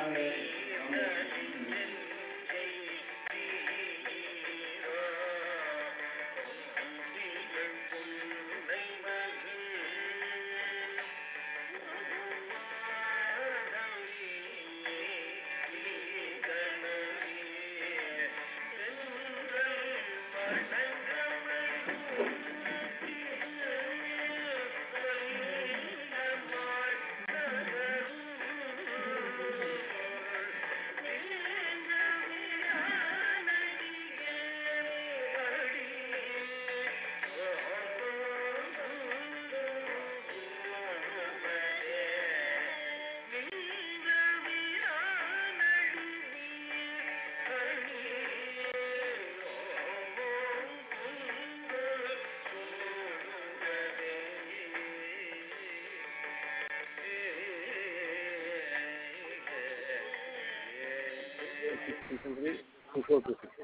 three, two four two six.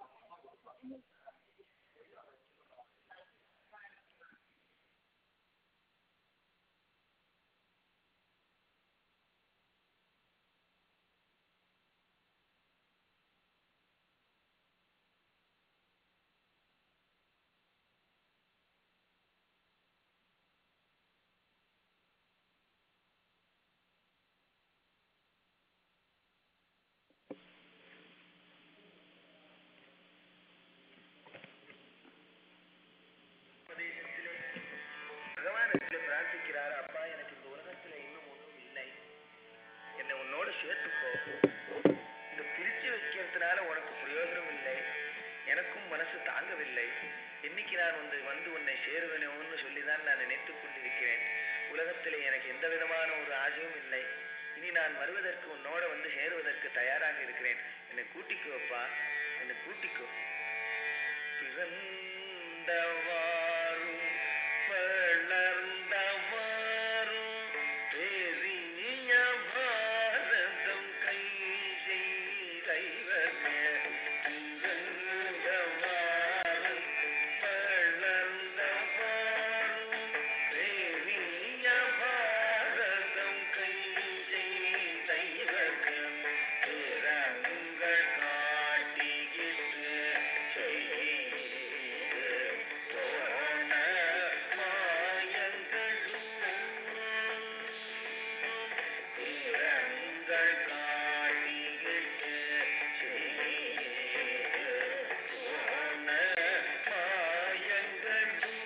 பகவானிடத்தில் பிரார்த்திக்கிறார் அப்பா எனக்கு இந்த உலகத்துல இன்னும் ஒன்றும் இல்லை என்னை உன்னோட சேர்த்துக்கோ இந்த பிரிச்சு வைக்கிறதுனால உனக்கு பிரயோஜனம் இல்லை எனக்கும் மனசு தாங்கவில்லை என்னைக்கு நான் வந்து வந்து உன்னை சேருவேனோன்னு சொல்லிதான் நான் நினைத்துக் கொண்டிருக்கிறேன் உலகத்திலே எனக்கு எந்த விதமான ஒரு ஆசையும் இல்லை இனி நான் வருவதற்கு உன்னோட வந்து சேருவதற்கு தயாராக இருக்கிறேன் என்னை கூட்டிக்கோ அப்பா என்னை கூட்டிக்கோ பிறந்தவாறும் வளர்ந்தவாறும் பெரிய பாரதம் கை செய்தவர்க்கு பிறந்தவாறும் வளர்ந்தவாறும் பெரிய பாரதம் கை செய்தவர்க்கு திறங்கள் காட்டிக்கிட்டு செய்து போன மாயங்களும் திறங்கள் காட்டிக்கிட்டு செய்து போன மாயங்களும்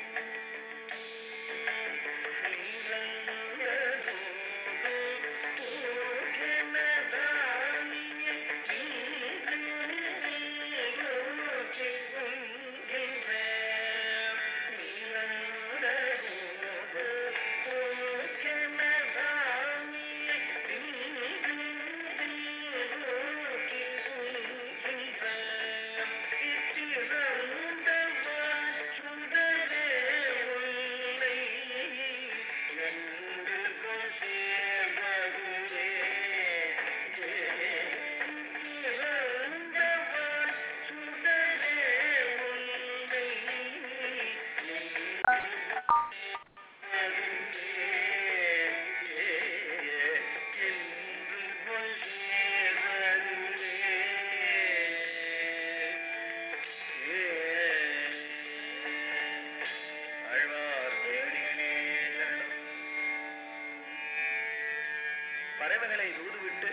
பறவைகளை தூதுவிட்டு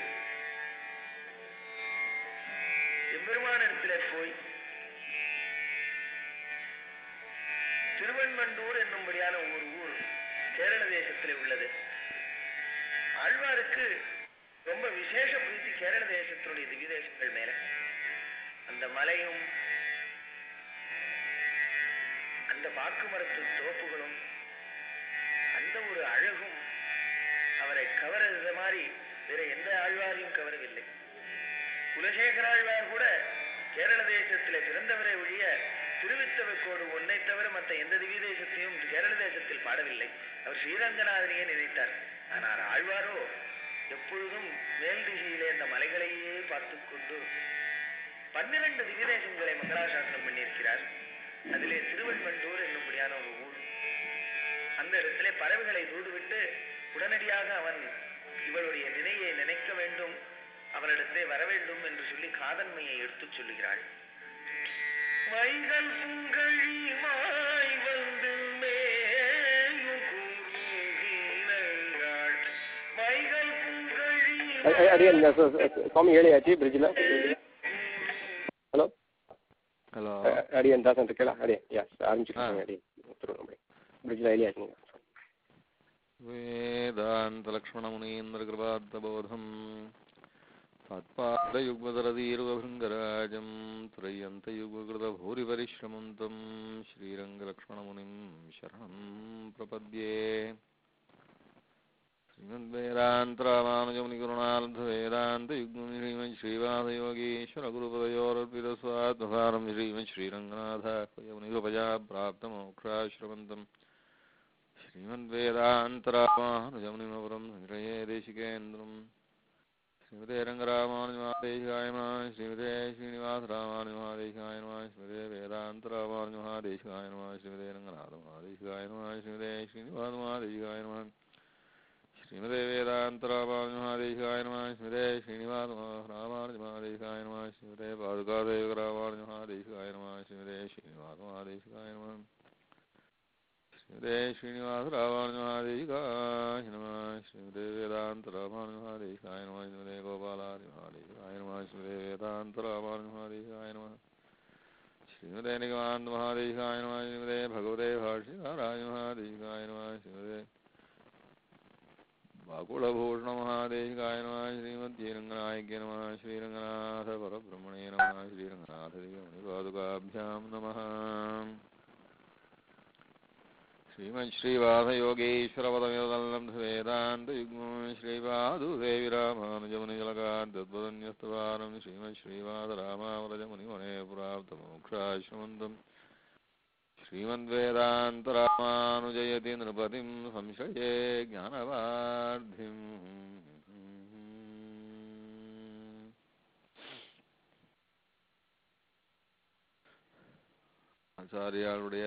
எம்பெருமானிடத்திலே போய் திருவண்மண்டூர் என்னும்படியான ஒரு ஊர் கேரள தேசத்திலே உள்ளது ஆழ்வாருக்கு ரொம்ப விசேஷ பிரீத்தி கேரள தேசத்தினுடைய திவ்ய தேசங்கள் மேல அந்த மலையும் அந்த பாக்கு மரத்து தோப்புகளும் அந்த ஒரு அழகும் அவரை கவரத மாதிரி வேற எந்த ஆழ்வாரையும் கவரவில்லை குலசேகர ஆழ்வார் கூட கேரள தேசத்திலே பிறந்தவரை ஒழிய திருவித்தவக்கோடு ஒன்னை தவிர மற்ற எந்த திவ்ய தேசத்தையும் கேரள தேசத்தில் பாடவில்லை அவர் ஸ்ரீரங்கநாதனையே நினைத்தார் ஆனால் ஆழ்வாரோ எப்பொழுதும் மேல் திசையிலே இந்த மலைகளையே பார்த்துக் கொண்டு பன்னிரண்டு திவ்ய தேசங்களை மங்களாசாசனம் பண்ணியிருக்கிறார் அதிலே திருவண்மண்டூர் என்னும்படியான ஒரு ஊர் அந்த இடத்திலே பறவைகளை தூதுவிட்டு உடனடியாக அவன் இவளுடைய நினையை நினைக்க வேண்டும் அவரிடத்தே வர வேண்டும் என்று சொல்லி காதன்மையை எடுத்துச் சொல்லுகிறாள் மைகள் புங்கழி மாய் வந்து மேயும் கூறுகிறாள் மைகள் புங்கழி ಅಡಿಯನ್ ಸ್ವಾಮಿ ಹೇಳಿ ಆಚಿ ಬ್ರಿಡ್ಜ್ನ ಹಲೋ ಹಲೋ ಅಡಿಯನ್ ದಾಸ್ ಅಂತ ಕೇಳ ಅಡಿಯನ್ ಯಸ್ ಆರಂಭಿಸಿರ್ತಾನೆ ಅಡಿ ಬ್ರಿಡ್ಜ್ನ ಹೇಳಿ ಆಚಿ ನೀವು वेदान्तलक्ष्मणमुनीन्द्रकृपार्थबोधम् तत्पादयुग्मदरदीर्घभृङ्गराजम् त्रय्यन्तयुग्मकृतभूरिपरिश्रमन्तम् श्रीरङ्गलक्ष्मणमुनिं शरणं प्रपद्ये श्रीमद्वेदान्तरामानुजमुनिगुरुणार्धवेदान्तयुग्मं श्रीवासयोगीश्वरगुरुपदयोरर्पितस्वात्मभारं श्रीमत् श्रीरङ्गनाथमुनिरुपजा प्राप्तमोक्षाश्रमन्तम् श्रीमद्वेदान्तरामानुजमुनिमपुरं संग्रहे देशिकेन्द्रम् श्रीमते रङ्गरामानुजमहादेशिकाय नमः श्रीमते श्रीनिवासरामानुजमहादेशिकाय नमः श्रीमते वेदान्तरामानुजमहादेशिकाय नमः श्रीमते रङ्गनाथमहादेशिकाय नमः श्रीमते श्रीनिवासमहादेशिकाय नमः श्रीमते वेदान्तरामानुजमहादेशिकाय नमः श्रीमते श्रीनिवासरामानुजमहादेशिकाय नमः श्रीमते पादुकादेवरामानुजमहादेशिकाय नमः श्रीमते श्रीनिवासमहादेशिकाय नमः श्रीमते श्रीनिवासरामानुजमहादेशिकाय नमः श्रीमते वेदान्तरामानुजमहादेशिकाय नमः श्रीमते गोपालादिमहादेशिकाय नमः श्रीमते वेदान्तरामानुजमहादेशिकाय नमः श्रीमते निगमान्तमहादेशिकाय नमः श्रीमते भगवते भाष्यकाराय महादेशिकाय नमः श्रीमते वाकुलभूषणमहादेशिकाय नमः श्रीमद्येरङ्गनायक्य नमः श्रीरङ्गनाथपरब्रह्मणे नमः श्रीरङ्गनाथदेवनिपादुकाभ्यां नमः श्रीमच्छ्रीवासयोगीश्वरपदमिदल्लं वेदान्तयुग्मं श्रीपादुदेविरामानुजमुनिजलकाद्वदन्यस्तवारं श्रीमच्छ्रीवादरामावरजमुनिवने पुराप्तमोक्षाश्रमन्तम् श्रीमद्वेदान्तरामानुजयति नृपतिं संशये ज्ञानवार्धिम् ஆச்சாரியாளுடைய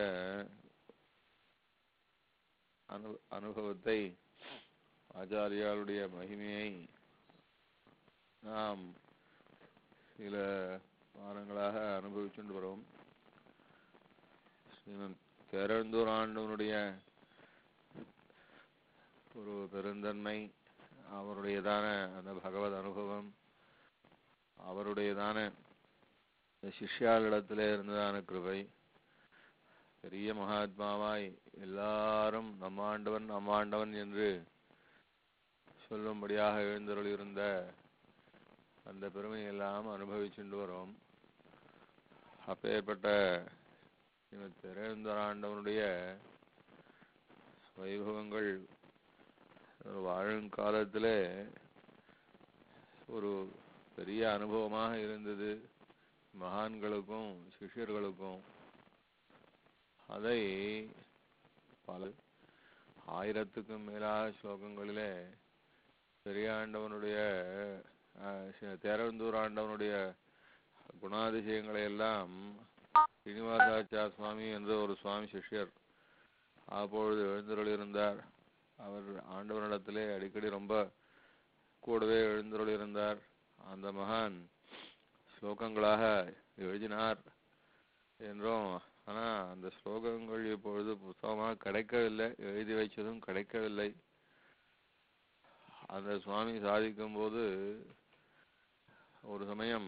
அனு அனுபவத்தை ஆச்சாரியாளுடைய மகிமையை நாம் சில வாரங்களாக அனுபவிச்சுட்டு வரோம் ஸ்ரீமன் பேரந்தூர் ஆண்டவனுடைய ஒரு பெருந்தன்மை அவருடையதான அந்த பகவத் அனுபவம் அவருடையதான சிஷ்யாளிடத்திலே இருந்ததான கிருபை பெரிய மகாத்மாவாய் எல்லாரும் நம்மாண்டவன் நம்மாண்டவன் என்று சொல்லும்படியாக எழுந்தருளிருந்த அந்த பெருமையெல்லாம் அனுபவிச்சுட்டு வரோம் அப்பேற்பட்ட திரேந்தராண்டவனுடைய வைபவங்கள் வாழும் காலத்திலே ஒரு பெரிய அனுபவமாக இருந்தது மகான்களுக்கும் சிஷ்யர்களுக்கும் அதை பல ஆயிரத்துக்கும் மேலாக ஸ்லோகங்களிலே பெரியாண்டவனுடைய தேரந்தூர் ஆண்டவனுடைய குணாதிசயங்களை எல்லாம் ஸ்ரீனிவாசாச்சார சுவாமி என்ற ஒரு சுவாமி சிஷ்யர் அப்பொழுது எழுந்தருளிருந்தார் அவர் ஆண்டவனிடத்திலே அடிக்கடி ரொம்ப கூடவே எழுந்தருளிருந்தார் அந்த மகான் ஸ்லோகங்களாக எழுதினார் என்றும் ஆனா அந்த ஸ்லோகங்கள் இப்பொழுது புத்தகமாக கிடைக்கவில்லை எழுதி வைச்சதும் கிடைக்கவில்லை அந்த சுவாமி சாதிக்கும் போது ஒரு சமயம்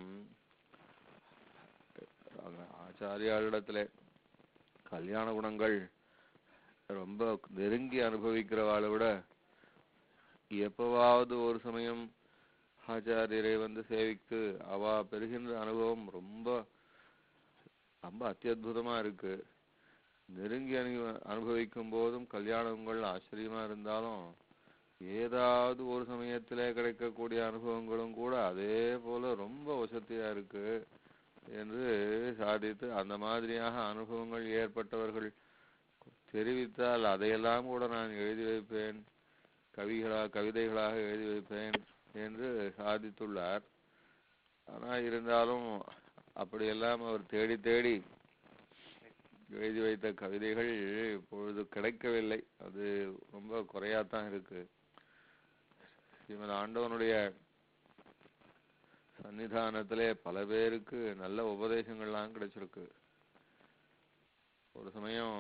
ஆச்சாரியாளிடத்துல கல்யாண குணங்கள் ரொம்ப நெருங்கி அனுபவிக்கிறவாளை விட எப்பவாவது ஒரு சமயம் ஆச்சாரியரை வந்து சேவித்து அவ பெறுகின்ற அனுபவம் ரொம்ப ரொம்ப அத்தியுதமா இருக்கு நெருங்கி அனு அனுபவிக்கும் போதும் கல்யாணங்கள் ஆச்சரியமா இருந்தாலும் ஏதாவது ஒரு சமயத்திலே கிடைக்கக்கூடிய அனுபவங்களும் கூட அதே போல ரொம்ப வசதியா இருக்கு என்று சாதித்து அந்த மாதிரியாக அனுபவங்கள் ஏற்பட்டவர்கள் தெரிவித்தால் அதையெல்லாம் கூட நான் எழுதி வைப்பேன் கவிகளா கவிதைகளாக எழுதி வைப்பேன் என்று சாதித்துள்ளார் ஆனால் இருந்தாலும் அப்படியெல்லாம் அவர் தேடி தேடி எழுதி வைத்த கவிதைகள் இப்பொழுது கிடைக்கவில்லை அது ரொம்ப குறையாத்தான் இருக்கு ஸ்ரீமத் ஆண்டவனுடைய சன்னிதானத்திலே பல பேருக்கு நல்ல உபதேசங்கள்லாம் கிடைச்சிருக்கு ஒரு சமயம்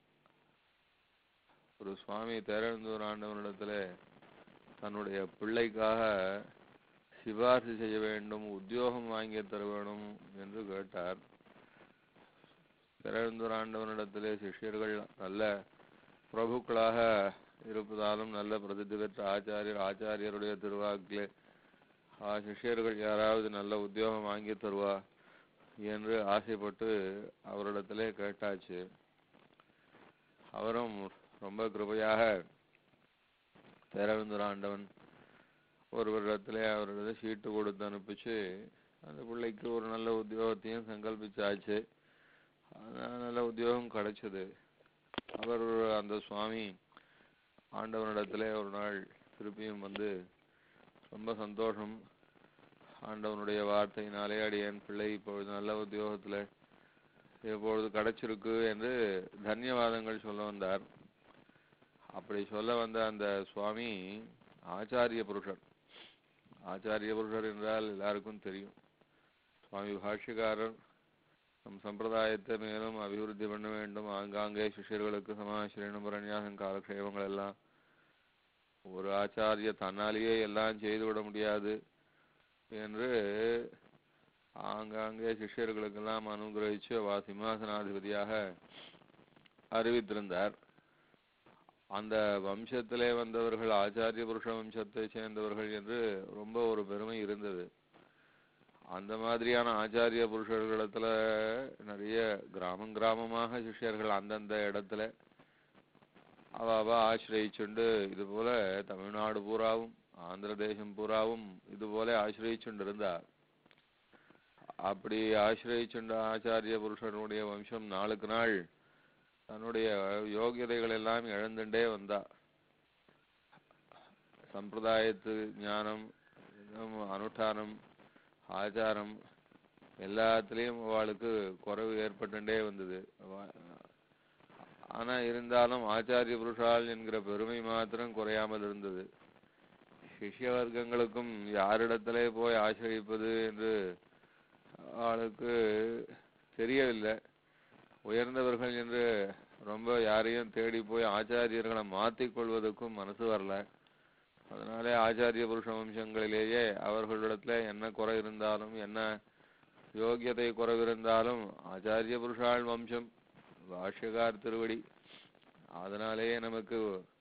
ஒரு சுவாமி தேரந்தூர் ஆண்டவனிடத்துல தன்னுடைய பிள்ளைக்காக சிபாரிசு செய்ய வேண்டும் உத்தியோகம் வாங்கி தர வேணும் என்று கேட்டார் திரழுந்தூர் ஆண்டவனிடத்திலே சிஷ்யர்கள் நல்ல பிரபுக்களாக இருப்பதாலும் நல்ல பிரசித்தி பெற்ற ஆச்சாரியர் ஆச்சாரியருடைய திருவாக்கிலே ஆ சிஷ்யர்கள் யாராவது நல்ல உத்தியோகம் வாங்கி தருவா என்று ஆசைப்பட்டு அவரிடத்திலே கேட்டாச்சு அவரும் ரொம்ப கிருபையாக பேரவிந்தர் ஆண்டவன் ஒருவரிடத்திலே அவரிடத்துல சீட்டு கொடுத்து அனுப்பிச்சு அந்த பிள்ளைக்கு ஒரு நல்ல உத்தியோகத்தையும் சங்கல்பிச்சாச்சு அதனால நல்ல உத்தியோகம் கிடைச்சது அவர் அந்த சுவாமி ஆண்டவனிடத்திலே ஒரு நாள் திருப்பியும் வந்து ரொம்ப சந்தோஷம் ஆண்டவனுடைய வார்த்தையினாலே அடியேன் பிள்ளை இப்பொழுது நல்ல உத்தியோகத்துல இப்பொழுது கிடைச்சிருக்கு என்று தன்யவாதங்கள் சொல்ல வந்தார் அப்படி சொல்ல வந்த அந்த சுவாமி ஆச்சாரிய புருஷர் ஆச்சாரிய புருஷர் என்றால் எல்லாருக்கும் தெரியும் சுவாமி பாஷ்யக்காரர் நம் சம்பிரதாயத்தை மேலும் அபிவிருத்தி பண்ண வேண்டும் ஆங்காங்கே சிஷ்யர்களுக்கு சமாசிரியனும் பரண்யாசம் காலக்ஷேபங்கள் எல்லாம் ஒரு ஆச்சாரிய தன்னாலேயே எல்லாம் செய்துவிட முடியாது என்று ஆங்காங்கே சிஷ்யர்களுக்கெல்லாம் அனுகிரகிச்சு வா சிம்மாசனாதிபதியாக அறிவித்திருந்தார் அந்த வம்சத்திலே வந்தவர்கள் ஆச்சாரிய புருஷ வம்சத்தை சேர்ந்தவர்கள் என்று ரொம்ப ஒரு பெருமை இருந்தது அந்த மாதிரியான ஆச்சாரிய புருஷர்களிடத்துல நிறைய கிராமம் கிராமமாக சிஷ்யர்கள் அந்தந்த இடத்துல அவ அவ ஆசிரயிச்சுண்டு இது போல தமிழ்நாடு பூராவும் ஆந்திர தேசம் பூராவும் இது போல ஆசிரயிச்சுண்டு இருந்தார் அப்படி ஆசிரயிச்சுண்ட ஆச்சாரிய புருஷனுடைய வம்சம் நாளுக்கு நாள் தன்னுடைய யோகியதைகள் எல்லாம் இழந்துட்டே வந்தா சம்பிரதாயத்து ஞானம் இன்னும் அனுஷ்டானம் ஆச்சாரம் எல்லாத்துலேயும் அவளுக்கு குறைவு ஏற்பட்டுட்டே வந்தது அவ- ஆனா இருந்தாலும் ஆச்சாரிய புருஷால் என்கிற பெருமை மாத்திரம் குறையாமல் இருந்தது சிஷ்ய வர்க்கங்களுக்கும் யாரிடத்திலே போய் ஆசிரியப்பது என்று அவளுக்கு தெரியவில்லை உயர்ந்தவர்கள் என்று ரொம்ப யாரையும் தேடி போய் ஆச்சாரியர்களை மாற்றிக் கொள்வதற்கும் மனசு வரல அதனாலே ஆச்சாரிய புருஷ வம்சங்களிலேயே அவர்களிடத்துல என்ன குறை இருந்தாலும் என்ன யோகியதை குறைவிருந்தாலும் ஆச்சாரிய புருஷாள் வம்சம் பாஷ்யகார் திருவடி அதனாலேயே நமக்கு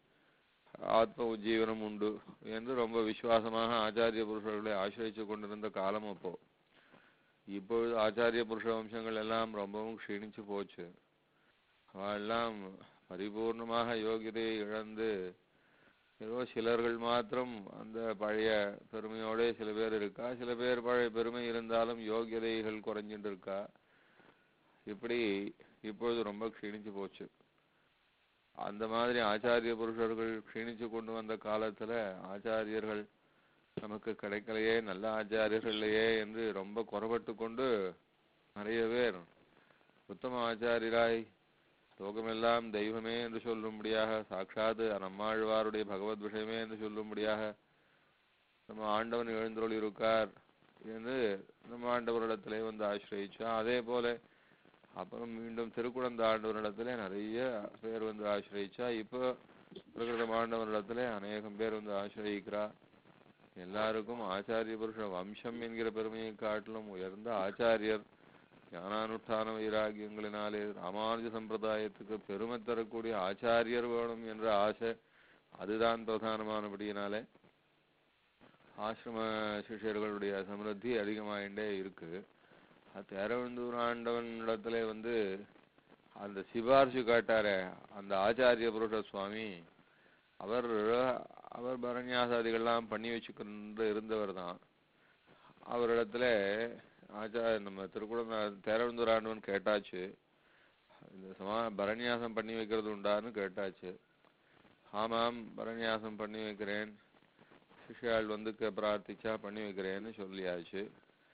ஆத்ம உஜ்ஜீவனம் உண்டு என்று ரொம்ப விசுவாசமாக ஆச்சாரிய புருஷர்களை ஆசிரியிச்சு கொண்டிருந்த காலம் அப்போ இப்பொழுது ஆச்சாரிய புருஷ வம்சங்கள் எல்லாம் ரொம்பவும் க்ஷீணிச்சு போச்சு அவெல்லாம் பரிபூர்ணமாக யோகியதையை இழந்து ஏதோ சிலர்கள் மாத்திரம் அந்த பழைய பெருமையோட சில பேர் இருக்கா சில பேர் பழைய பெருமை இருந்தாலும் யோகியதைகள் குறைஞ்சிட்டு இருக்கா இப்படி இப்பொழுது ரொம்ப க்ஷீணிச்சு போச்சு அந்த மாதிரி ஆச்சாரிய புருஷர்கள் க்ஷீணிச்சு கொண்டு வந்த காலத்துல ஆச்சாரியர்கள் நமக்கு கிடைக்கலையே நல்ல ஆச்சாரியர்கள் இல்லையே என்று ரொம்ப குறைபட்டு கொண்டு நிறைய பேர் உத்தம ஆச்சாரியராய் லோகமெல்லாம் தெய்வமே என்று சொல்லும்படியாக சாட்சாத் நம்மாழ்வாருடைய பகவத் விஷயமே என்று சொல்லும்படியாக நம்ம ஆண்டவன் எழுந்தருள் இருக்கார் என்று நம்ம ஆண்டவரிடத்திலே வந்து ஆசிரயிச்சா அதே போல அப்புறம் மீண்டும் திருக்குழந்த ஆண்டவரிடத்திலே நிறைய பேர் வந்து ஆசிரயிச்சா இப்போ இருக்கிற ஆண்டவரிடத்திலே அநேகம் பேர் வந்து ஆசிரயிக்கிறா எல்லாருக்கும் ஆச்சாரிய புருஷ வம்சம் என்கிற பெருமையை காட்டிலும் உயர்ந்த ஆச்சாரியர் ஞானானுஷ்டான வைராகியங்களினாலே ராமானுஜ சம்பிரதாயத்துக்கு பெருமை தரக்கூடிய ஆச்சாரியர் வேணும் என்ற ஆசை அதுதான் பிரதானமானபடியினாலே ஆசிரம சிஷ்யர்களுடைய சமிருத்தி அதிகமாயிண்டே இருக்கு அது தேரவந்தூர் ஆண்டவன் இடத்துல வந்து அந்த சிபாரிசு காட்டாரே அந்த ஆச்சாரிய புருஷ சுவாமி அவர் அவர் பரநியாசாதிகள்லாம் பண்ணி வச்சுக்கிட்டு இருந்தவர் தான் அவரிடத்துல ஆச்சார நம்ம திருக்குளம் தேரவந்தூர் ஆண்டவன் கேட்டாச்சு இந்த சமா பரநியாசம் பண்ணி வைக்கிறது உண்டான்னு கேட்டாச்சு ஆமாம் பரநியாசம் பண்ணி வைக்கிறேன் சிஷ்யாள் வந்து கே- பிரார்த்திச்சா பண்ணி வைக்கிறேன்னு சொல்லியாச்சு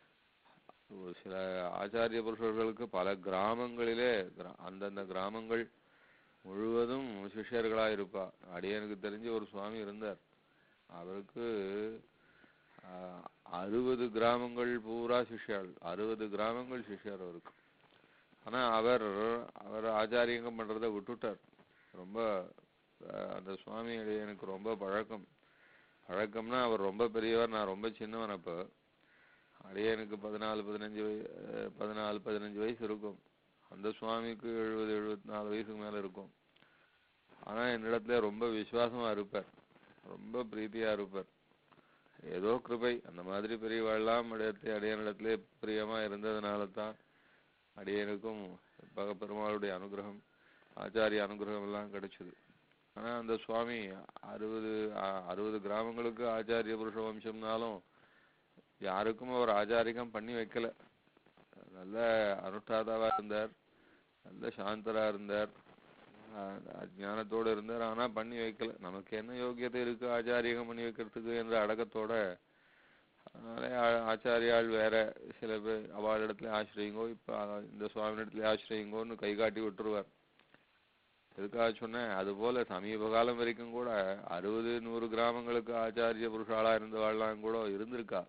ஒரு சில ஆச்சாரிய புருஷர்களுக்கு பல கிராமங்களிலே கிரா- அந்தந்த கிராமங்கள் முழுவதும் சிஷ்யர்களா இருப்பா அடியனுக்கு தெரிஞ்ச ஒரு சுவாமி இருந்தார் அவருக்கு ஆஹ், அறுபது கிராமங்கள் பூரா சிஷ்யாள் அறுபது கிராமங்கள் சிஷ்யார் அவருக்கு ஆனா அவர் அவர் ஆச்சாரியங்கம் பண்றதை விட்டுட்டார் ரொம்ப ஆஹ், அந்த சுவாமி எனக்கு ரொம்ப பழக்கம் பழக்கம்னா அவர் ரொம்ப பெரியவர் நான் ரொம்ப சின்னவன் அப்போ அடியே எனக்கு பதினாலு பதினஞ்சு வய அஹ், பதினாலு பதினஞ்சு வயசு இருக்கும் அந்த சுவாமிக்கு எழுபது எழுபத்தி நாலு வயசுக்கு மேல இருக்கும் ஆனா என்னிடத்துல ரொம்ப விசுவாசமா இருப்பார் ரொம்ப பிரீத்தியா இருப்பார் ஏதோ கிருபை அந்த மாதிரி பெரியவாழ்லாம் இடத்துல அடியனிடத்திலே பிரியமா இருந்ததுனால தான் அடியனுக்கும் பக பெருமாளுடைய அனுகிரகம் ஆச்சாரிய அனுகிரகம் எல்லாம் கிடைச்சது ஆனா அந்த சுவாமி அறுபது அ- அறுபது கிராமங்களுக்கு ஆச்சாரிய புருஷ வம்சம்னாலும் யாருக்கும் அவர் ஆச்சாரிகம் பண்ணி வைக்கல நல்ல அனுஷ்டாதாவா இருந்தார் நல்ல சாந்தரா இருந்தார் அஹ் ஞானத்தோட இருந்தார் ஆனா பண்ணி வைக்கல நமக்கு என்ன யோகியதை இருக்கு ஆச்சாரியம் பண்ணி வைக்கிறதுக்கு என்ற அடக்கத்தோட அதனால ஆ- ஆச்சாரியாள் வேற சில பேர் அவள் இடத்துல ஆசிரியுங்கோ இப்ப அ- இந்த சுவாமி இடத்துல ஆசிரியுங்கோன்னு கை காட்டி விட்டுருவார் எதுக்காக சொன்னேன் அது போல சமீப காலம் வரைக்கும் கூட அறுபது நூறு கிராமங்களுக்கு ஆச்சாரிய புருஷாளா இருந்தவாள்லாம் கூட இருந்திருக்கா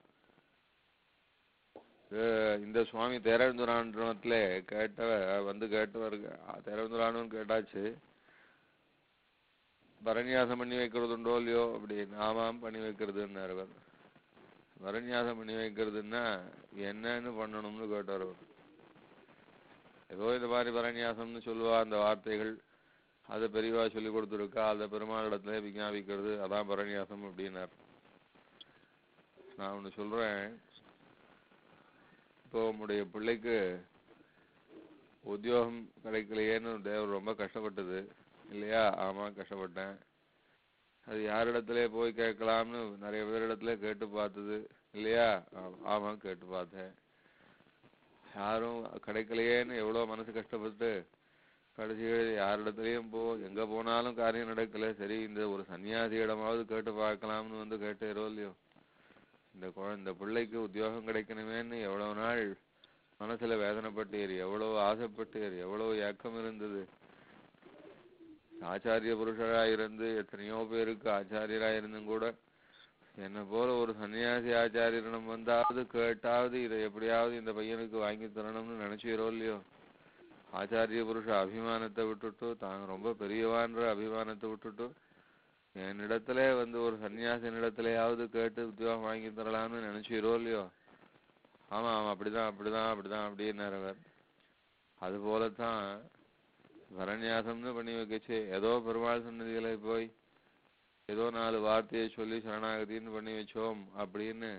அஹ் இந்த சுவாமி தேரந்துரான்றத்துல கேட்டவ வந்து கேட்டவர் தேரந்துரானு கேட்டாச்சு பரநியாசம் பண்ணி வைக்கிறதுண்டோ இல்லையோ அப்படி ஆமாம் பண்ணி வைக்கிறதுன்னாரு அவர் பரநியாசம் பண்ணி வைக்கிறதுன்னா என்னன்னு பண்ணணும்னு கேட்டார் அவர் ஏதோ இந்த மாதிரி பரநியாசம்னு சொல்லுவா அந்த வார்த்தைகள் அதை பெரியவா சொல்லி கொடுத்துருக்கா அதை பெருமாளிடத்துல விஞ்ஞாபிக்கிறது அதான் பரநியாசம் அப்படின்னார் நான் ஒண்ணு சொல்றேன் இப்போ உம்முடைய பிள்ளைக்கு உத்தியோகம் கிடைக்கலையேன்னு தேவர் ரொம்ப கஷ்டப்பட்டது இல்லையா ஆமா கஷ்டப்பட்டேன் அது யாரிடத்துல போய் கேட்கலாம்னு நிறைய பேரிடத்துல கேட்டு பார்த்தது இல்லையா ஆ- ஆமா கேட்டு பார்த்தேன் யாரும் கிடைக்கலையேன்னு எவ்வளவு மனசு கஷ்டப்பட்டு கடைசியில் யாரிடத்துலயும் போ எங்க போனாலும் காரியம் நடக்கல சரி இந்த ஒரு சன்னியாசியிடமாவது கேட்டு பார்க்கலாம்னு வந்து கேட்டேரோ இல்லையோ இந்த குழந்தை இந்த பிள்ளைக்கு உத்தியோகம் கிடைக்கணுமேன்னு எவ்வளவு நாள் மனசுல வேதனைப்பட்டீர் எவ்வளவு ஆசைப்பட்டீர் எவ்வளவு ஏக்கம் இருந்தது ஆச்சாரிய புருஷரா இருந்து எத்தனையோ பேருக்கு ஆச்சாரியரா இருந்தும் கூட என்ன போல ஒரு சன்னியாசி ஆச்சாரியரிடம் வந்தாவது கேட்டாவது இதை எப்படியாவது இந்த பையனுக்கு வாங்கி தரணும்னு நினைச்சீரோ இல்லையோ ஆச்சாரிய புருஷ அபிமானத்தை விட்டுட்டு தாங்க ரொம்ப பெரியவான்ற அபிமானத்தை விட்டுட்டு என்னிடத்துல வந்து ஒரு சன்னியாசினிடத்துலயாவது கேட்டு உத்தியோகம் வாங்கி தரலாம்னு நினைச்சீரோ இல்லையோ ஆமா ஆமா அப்படிதான் அப்படிதான் அப்படிதான் அப்படின்னாரு அவர் அது போலத்தான் வரநியாசம்னு பண்ணி வைக்கச்சு ஏதோ பெருமாள் சன்னதிகளை போய் ஏதோ நாலு வார்த்தையை சொல்லி சரணாகதின்னு பண்ணி வச்சோம் அப்படின்னு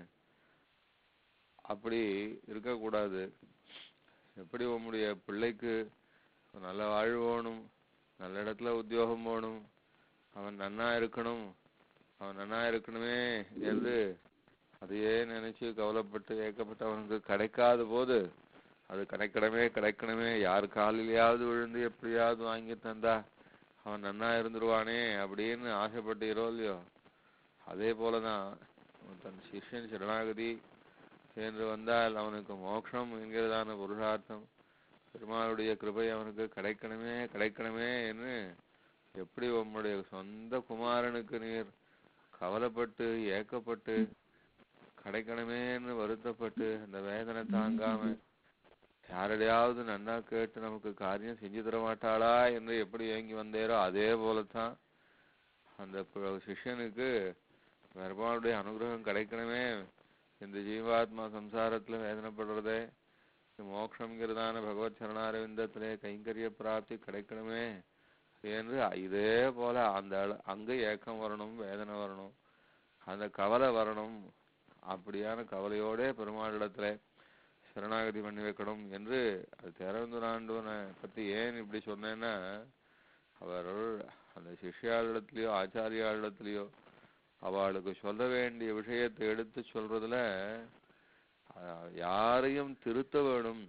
அப்படி இருக்கக்கூடாது எப்படி உம்முடைய பிள்ளைக்கு நல்ல வாழ்வு வேணும் நல்ல இடத்துல உத்தியோகம் போகணும் அவன் நன்னா இருக்கணும் அவன் நன்னா இருக்கணுமே என்று அதையே நினைச்சு கவலைப்பட்டு ஏக்கப்பட்டு அவனுக்கு கிடைக்காத போது அது கிடைக்கணுமே கிடைக்கணுமே யார் காலிலேயாவது விழுந்து எப்படியாவது வாங்கி தந்தா அவன் நன்னா இருந்துருவானே அப்படின்னு ஆசைப்பட்டீரோ இல்லையோ அதே போலதான் அவன் தன் சிஷ்யன் சரணாகதி என்று வந்தால் அவனுக்கு மோட்சம் என்கிறதான புருஷார்த்தம் பெருமாளுடைய கிருபை அவனுக்கு கிடைக்கணுமே கிடைக்கணுமே என்று எப்படி உம்முடைய சொந்த குமாரனுக்கு நீர் கவலைப்பட்டு ஏக்கப்பட்டு கிடைக்கணுமேன்னு வருத்தப்பட்டு அந்த வேதனை தாங்காம யாரடையாவது நன்னா கேட்டு நமக்கு காரியம் செஞ்சு தர மாட்டாளா என்று எப்படி ஏங்கி வந்தேரோ அதே போலத்தான் அந்த பு- சிஷ்யனுக்கு பெருமாளுடைய அனுகிரகம் கிடைக்கணுமே இந்த ஜீவாத்மா சம்சாரத்துல வேதனைப்படுறதே இந்த மோட்சம்ங்கிறதான பகவத் சரணாரவிந்தத்திலே கைங்கரிய பிராப்தி கிடைக்கணுமே என்று இதே போல அந்த அள- அங்க ஏக்கம் வரணும் வேதனை வரணும் அந்த கவலை வரணும் அப்படியான கவலையோட பெருமாளிடத்துல சரணாகதி பண்ணி வைக்கணும் என்று அது திறந்துராண்டவனை பத்தி ஏன் இப்படி சொன்னேன்னா அவர் அந்த சிஷ்யாளிடத்திலயோ ஆச்சாரியாளிடத்திலயோ அவளுக்கு சொல்ல வேண்டிய விஷயத்தை எடுத்து சொல்றதுல அஹ், யாரையும் திருத்த வேணும்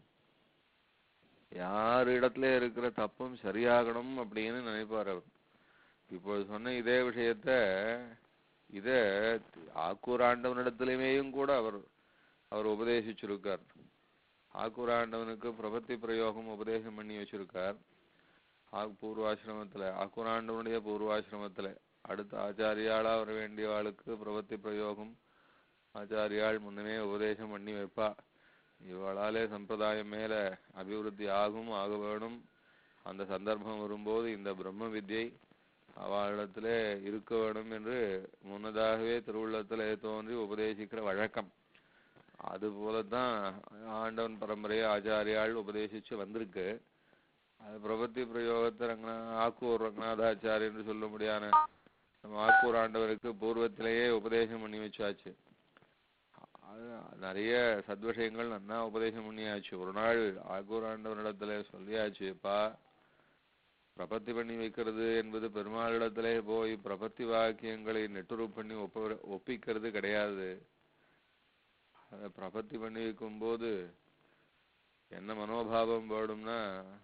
யார் இடத்துல இருக்கிற தப்பும் சரியாகணும் அப்படின்னு நினைப்பார் அவர் இப்போ சொன்ன இதே விஷயத்த இத ஆக்கூராண்டவனிடத்திலுமேயும் கூட அவர் அவர் உபதேசிச்சிருக்கார் ஆக்கூராண்டவனுக்கு பிரபத்தி பிரயோகம் உபதேசம் பண்ணி வச்சிருக்கார் ஆ பூர்வாசிரமத்துல ஆக்கூராண்டவனுடைய பூர்வாசிரமத்துல அடுத்த ஆச்சாரியாளா வர வேண்டியவாளுக்கு பிரபத்தி பிரயோகம் ஆச்சாரியாள் முன்னமே உபதேசம் பண்ணி வைப்பா இவளாலே சம்பிரதாயம் மேல அபிவிருத்தி ஆகும் ஆக வேணும் அந்த சந்தர்ப்பம் வரும்போது இந்த பிரம்ம வித்யை அவளிடத்திலே இருக்க வேணும் என்று முன்னதாகவே திருவுள்ளத்திலே தோன்றி உபதேசிக்கிற வழக்கம் அது போலத்தான் ஆண்டவன் பரம்பரையை ஆச்சாரியால் உபதேசிச்சு வந்திருக்கு அது பிரபத்தி பிரயோகத்தை ரங்கநா ஆக்கூர் ரங்கநாதாச்சாரி என்று சொல்ல முடியான நம்ம ஆக்கூர் ஆண்டவருக்கு பூர்வத்திலேயே உபதேசம் பண்ணி வச்சாச்சு அது நிறைய சத்விஷயங்கள் நன்னா உபதேசம் பண்ணியாச்சு ஒரு நாள் ஆக்கூர் ஆண்டவரிடத்துல சொல்லியாச்சுப்பா பிரபத்தி பண்ணி வைக்கிறது என்பது பெருமாளிடத்திலே போய் பிரபத்தி வாக்கியங்களை நெட்டுரு பண்ணி ஒப்ப ஒப்பிக்கிறது கிடையாது அதை பிரபத்தி பண்ணி வைக்கும்போது என்ன மனோபாவம் வேணும்னா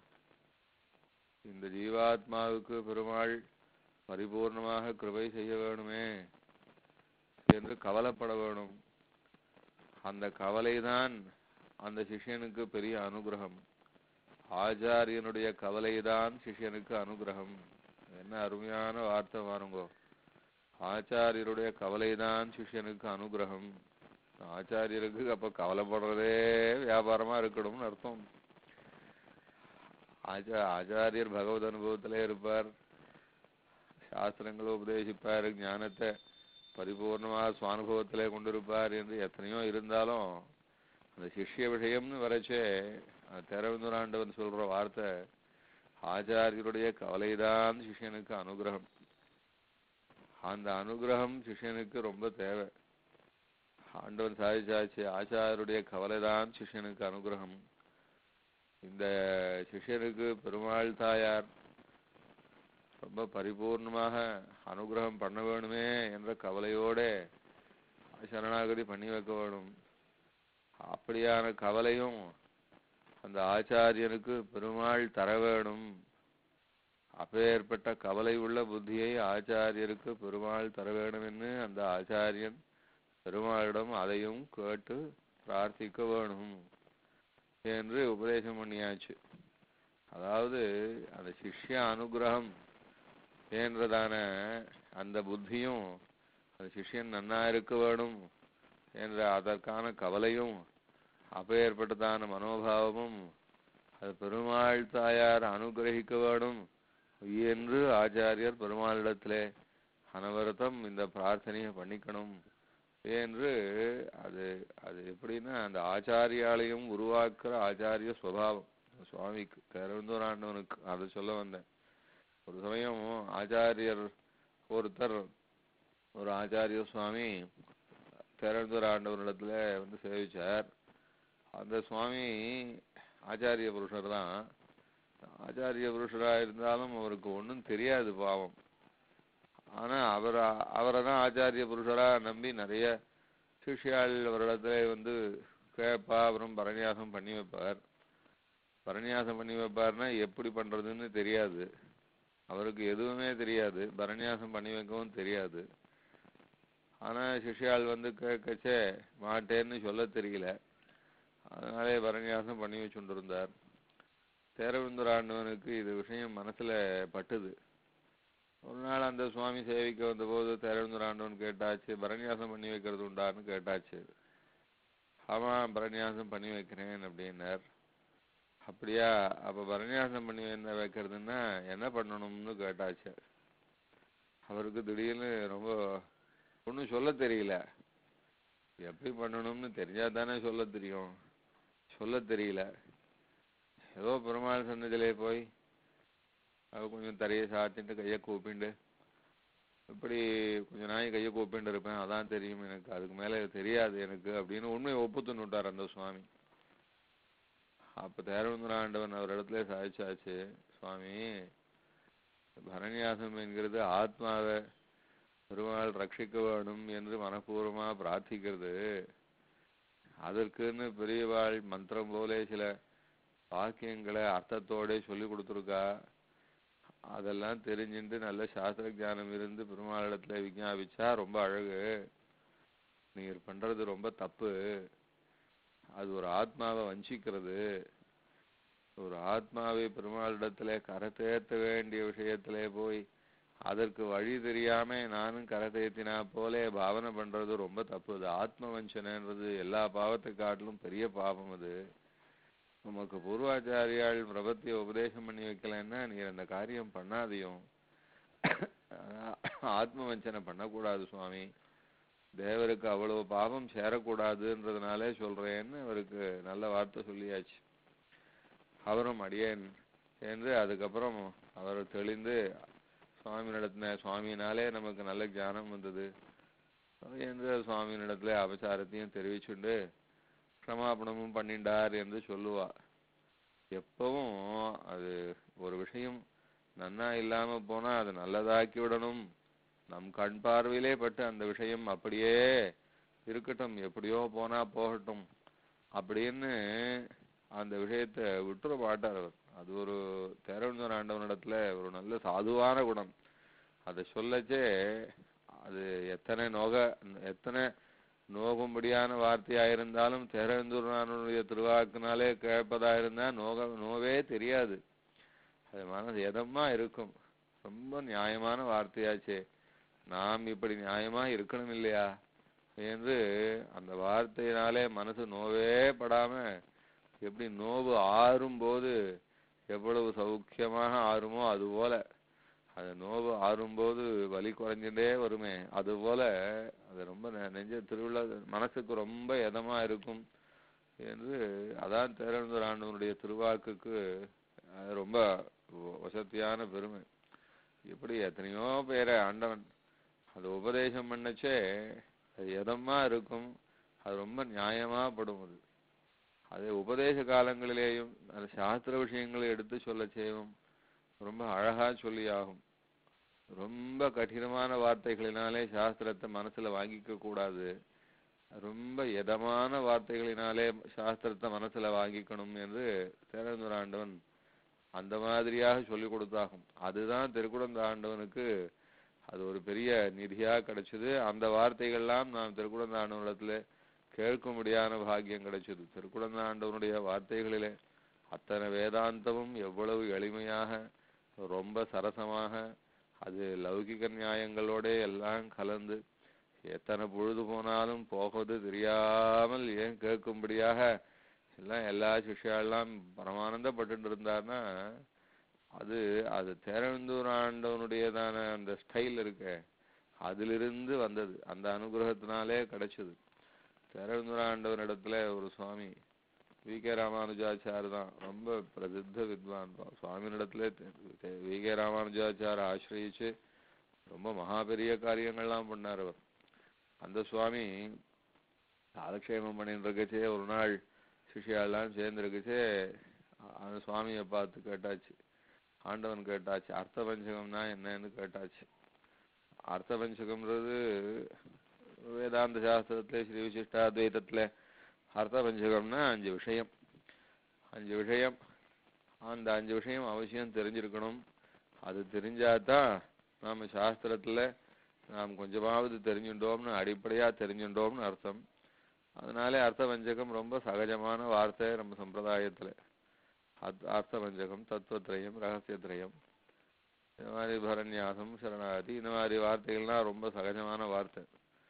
இந்த ஜீவாத்மாவுக்கு பெருமாள் பரிபூர்ணமாக கிருபை செய்ய வேணுமே என்று கவலைப்பட வேணும் அந்த கவலைதான் அந்த சிஷ்யனுக்கு பெரிய அனுகிரகம் ஆச்சாரியனுடைய கவலைதான் சிஷ்யனுக்கு அனுகிரகம் என்ன அருமையான வார்த்தை பாருங்கோ ஆச்சாரியருடைய கவலைதான் சிஷ்யனுக்கு அனுகிரகம் ஆச்சாரியருக்கு அப்ப கவலைப்படுறதே வியாபாரமா இருக்கணும்னு அர்த்தம் ஆச்சா ஆச்சாரியர் பகவத் அனுபவத்திலே இருப்பார் சாஸ்திரங்களை உபதேசிப்பார் ஞானத்தை பரிபூர்ணமாக சுவானுபவத்திலே கொண்டிருப்பார் என்று எத்தனையோ இருந்தாலும் அந்த சிஷ்ய விஷயம்னு வரைச்சே திரவிந்துராண்டவன் சொல்ற வார்த்தை ஆச்சாரியருடைய கவலைதான் சிஷ்யனுக்கு அனுகிரகம் அந்த அனுகிரகம் சிஷ்யனுக்கு ரொம்ப தேவை ஆண்டவன் சாதிச்சாச்சு ஆச்சாரியருடைய கவலைதான் சிஷ்யனுக்கு அனுகிரகம் இந்த சிஷ்யனுக்கு பெருமாள் தாயார் ரொம்ப பரிபூர்ணமாக அனுகிரகம் பண்ண வேணுமே என்ற கவலையோட சரணாகதி பண்ணி வைக்க வேணும் அப்படியான கவலையும் அந்த ஆச்சாரியனுக்கு பெருமாள் தர வேணும் அப்பேற்பட்ட கவலை உள்ள புத்தியை ஆச்சாரியருக்கு பெருமாள் தர வேணும்னு அந்த ஆச்சாரியன் பெருமாளிடம் அதையும் கேட்டு பிரார்த்திக்க வேணும் என்று உபதேசம் பண்ணியாச்சு அதாவது அந்த சிஷ்ய அனுகிரகம் என்றதான அந்த புத்தியும் அந்த சிஷ்யன் நன்னா இருக்க வேணும் என்ற அதற்கான கவலையும் அப்பேற்பட்டதான மனோபாவமும் அது பெருமாள் தாயார் அனுகிரகிக்க வேணும் என்று ஆச்சாரியர் பெருமாளிடத்திலே அனவரதம் இந்த பிரார்த்தனையை பண்ணிக்கணும் என்று அது அது எப்படின்னா அந்த ஆச்சாரியாலையும் உருவாக்குற ஆச்சாரிய சுவாவம் சுவாமிக்கு கருந்தூராண்டவனுக்கு அதை சொல்ல வந்தேன் ஒரு சமயம் ஆச்சாரியர் ஒருத்தர் ஒரு ஆச்சாரிய சுவாமி திரண்டூர் ஆண்டவரிடத்துல வந்து சேவிச்சார் அந்த சுவாமி ஆச்சாரிய புருஷர் தான் ஆச்சாரிய புருஷரா இருந்தாலும் அவருக்கு ஒன்றும் தெரியாது பாவம் ஆனா அவர் அவரை தான் ஆச்சாரிய புருஷரா நம்பி நிறைய சிஷ்யாள் அவரிடத்துல வந்து கேட்பா அப்புறம் பரநியாசம் பண்ணி வைப்பார் பரநியாசம் பண்ணி வைப்பார்னா எப்படி பண்றதுன்னு தெரியாது அவருக்கு எதுவுமே தெரியாது பரநியாசம் பண்ணி வைக்கவும் தெரியாது ஆனா சிஷ்யாள் வந்து கேட்கச்சே மாட்டேன்னு சொல்ல தெரியல அதனாலே பரநியாசம் பண்ணி வச்சுட்டு இருந்தார் தேரவிந்தர் ஆண்டவனுக்கு இது விஷயம் மனசுல பட்டுது ஒரு நாள் அந்த சுவாமி சேவிக்க வந்தபோது தேரவிந்தர் ஆண்டவன் கேட்டாச்சு பரநியாசம் பண்ணி வைக்கிறது உண்டான்னு கேட்டாச்சு ஆமா பரநியாசம் பண்ணி வைக்கிறேன் அப்படின்னார் அப்படியா அப்ப பரநியாசம் பண்ணி என்ன வைக்கிறதுன்னா என்ன பண்ணணும்னு கேட்டாச்சு அவருக்கு திடீர்னு ரொம்ப ஒன்றும் சொல்ல தெரியல எப்படி பண்ணணும்னு தெரிஞ்சா தானே சொல்ல தெரியும் சொல்ல தெரியல ஏதோ பெருமாள் சன்னதியிலே போய் அவ கொஞ்சம் தரையை சாத்திட்டு கையை கூப்பிண்டு இப்படி கொஞ்ச நாய் கையை கூப்பிண்டு இருப்பேன் அதான் தெரியும் எனக்கு அதுக்கு மேல தெரியாது எனக்கு அப்படின்னு உண்மையை ஒப்புத்துன்னு விட்டார் அந்த சுவாமி அப்ப தேரவந்தராண்டவன் அவர் இடத்துல சாதிச்சாச்சு சுவாமி பரநியாசம் என்கிறது ஆத்மாவை பெருமாள் ரட்சிக்க வேணும் என்று மனப்பூர்வமா பிரார்த்திக்கிறது அதற்குன்னு பெரியவாள் மந்திரம் போல சில வாக்கியங்களை அர்த்தத்தோட சொல்லி கொடுத்துருக்கா அதெல்லாம் தெரிஞ்சுட்டு நல்ல சாஸ்திர ஞானம் இருந்து பெருமாளிடத்துல விஞ்ஞாபிச்சா ரொம்ப அழகு நீங்க பண்றது ரொம்ப தப்பு அது ஒரு ஆத்மாவை வஞ்சிக்கிறது ஒரு ஆத்மாவை பெருமாளிடத்துல கரை தேர்த்த வேண்டிய விஷயத்திலே போய் அதற்கு வழி தெரியாம நானும் கரை தேத்தினா போலே பாவனை பண்றது ரொம்ப தப்பு அது ஆத்ம வஞ்சனைன்றது எல்லா பாவத்தை காட்டிலும் பெரிய பாவம் அது நமக்கு பூர்வாச்சாரியால் பிரபத்திய உபதேசம் பண்ணி வைக்கலன்னா நீ அந்த காரியம் பண்ணாதையும் ஆத்ம வஞ்சனை பண்ணக்கூடாது சுவாமி தேவருக்கு அவ்வளவு பாவம் சேரக்கூடாதுன்றதுனாலே சொல்றேன்னு அவருக்கு நல்ல வார்த்தை சொல்லியாச்சு அவரும் அடியேன் என்று அதுக்கப்புறம் அவர் தெளிந்து சுவாமியிடத்துல சுவாமியினாலே நமக்கு நல்ல ஞானம் வந்தது என்று சுவாமியினிடத்துல அபசாரத்தையும் தெரிவிச்சுண்டு க்ஷமாபணமும் பண்ணிண்டார் என்று சொல்லுவா எப்பவும் அது ஒரு விஷயம் நன்னா இல்லாம போனா அது நல்லதாக்கி விடணும் நம் கண் பார்வையிலே பட்டு அந்த விஷயம் அப்படியே இருக்கட்டும் எப்படியோ போனா போகட்டும் அப்படின்னு அந்த விஷயத்தை விட்டுற மாட்டார் அவர் அது ஒரு தேரவந்தர் ஆண்டவனிடத்துல ஒரு நல்ல சாதுவான குணம் அதை சொல்லச்சே அது எத்தனை நோக எத்தனை நோகும்படியான வார்த்தையா இருந்தாலும் தேரவந்தூரனுடைய திருவாக்குனாலே கேட்பதா இருந்தா நோக நோவே தெரியாது அது மனது எதமா இருக்கும் ரொம்ப நியாயமான வார்த்தையாச்சே நாம் இப்படி நியாயமா இருக்கணும் இல்லையா என்று அந்த வார்த்தையினாலே மனசு நோவே படாம எப்படி நோவு ஆறும் போது எவ்வளவு சௌக்கியமாக ஆறுமோ அது போல அது நோவு ஆறும்போது வலி குறைஞ்சுட்டே வருமே அது போல அது ரொம்ப நெ- நெஞ்ச திருவிழா மனசுக்கு ரொம்ப இதமா இருக்கும் என்று அதான் தேரந்தூர் ஆண்டவனுடைய திருவாக்குக்கு அது ரொம்ப வ- வசத்தியான பெருமை இப்படி எத்தனையோ பேரை ஆண்டவன் அது உபதேசம் பண்ணச்சே அது எதமா இருக்கும் அது ரொம்ப நியாயமா படும் அது அதே உபதேச காலங்களிலேயும் அந்த சாஸ்திர விஷயங்களை எடுத்து சொல்ல செய்வோம் ரொம்ப அழகா சொல்லி ஆகும் ரொம்ப கடினமான வார்த்தைகளினாலே சாஸ்திரத்தை மனசுல வாங்கிக்க கூடாது ரொம்ப இதமான வார்த்தைகளினாலே சாஸ்திரத்தை மனசுல வாங்கிக்கணும் என்று தேரந்தூர் ஆண்டவன் அந்த மாதிரியாக சொல்லி கொடுத்தாகும் அதுதான் திருக்குடந்த ஆண்டவனுக்கு அது ஒரு பெரிய நிதியா கிடைச்சது அந்த வார்த்தைகள்லாம் நாம் திருக்குடந்த ஆண்டவனிடத்துல கேட்கும்படியான பாக்கியம் கிடைச்சது திருக்குடந்த ஆண்டவனுடைய வார்த்தைகளிலே அத்தனை வேதாந்தமும் எவ்வளவு எளிமையாக ரொம்ப சரசமாக அது லௌகிக நியாயங்களோட எல்லாம் கலந்து எத்தனை பொழுது போனாலும் போவது தெரியாமல் ஏன் கேட்கும்படியாக எல்லாம் எல்லா சிஷ்யாலாம் பரமானந்தப்பட்டு இருந்தார்னா அது அது தேரவந்தூர் ஆண்டவனுடையதான அந்த ஸ்டைல் இருக்க அதிலிருந்து வந்தது அந்த அனுகிரகத்தினாலே கிடைச்சது தேரவந்தூர் ஆண்டவனிடத்துல ஒரு சுவாமி வி கே ராமானுஜாச்சார் தான் ரொம்ப பிரசித்த வித்வான் தான். சுவாமியினிடத்துல வி கே ராமானுஜாச்சார ஆசிரியிச்சு ரொம்ப மகா பெரிய காரியங்கள்லாம் பண்ணார் அவர் அந்த சுவாமி காலக்ஷேமம் பண்ணிட்டு இருக்கச்சே ஒரு நாள் சிஷ்யாலாம் சேர்ந்து இருக்கச்சே அந்த சுவாமியை பார்த்து கேட்டாச்சு ஆண்டவன் கேட்டாச்சு அர்த்த பஞ்சகம்னா என்னன்னு கேட்டாச்சு அர்த்த பஞ்சகம்ன்றது வேதாந்த சாஸ்திரத்துல ஸ்ரீ விசிஷ்டாத்வைதத்துல அர்த்த பஞ்சகம்னா அஞ்சு விஷயம் அஞ்சு விஷயம் அந்த அஞ்சு விஷயம் அவசியம் தெரிஞ்சிருக்கணும் அது தெரிஞ்சாதான் நாம சாஸ்திரத்துல நாம் கொஞ்சமாவது தெரிஞ்சுட்டோம்னு அடிப்படையா தெரிஞ்சுட்டோம்னு அர்த்தம் அதனாலே அர்த்த பஞ்சகம் ரொம்ப சகஜமான வார்த்தை நம்ம சம்பிரதாயத்துல அர்த்த- அர்த்த பஞ்சகம் தத்துவத்திரயம் ரகசியத்திரயம் இந்த மாதிரி பரநியாசம் சரணாகதி இந்த மாதிரி வார்த்தைகள்லாம் ரொம்ப சகஜமான வார்த்தை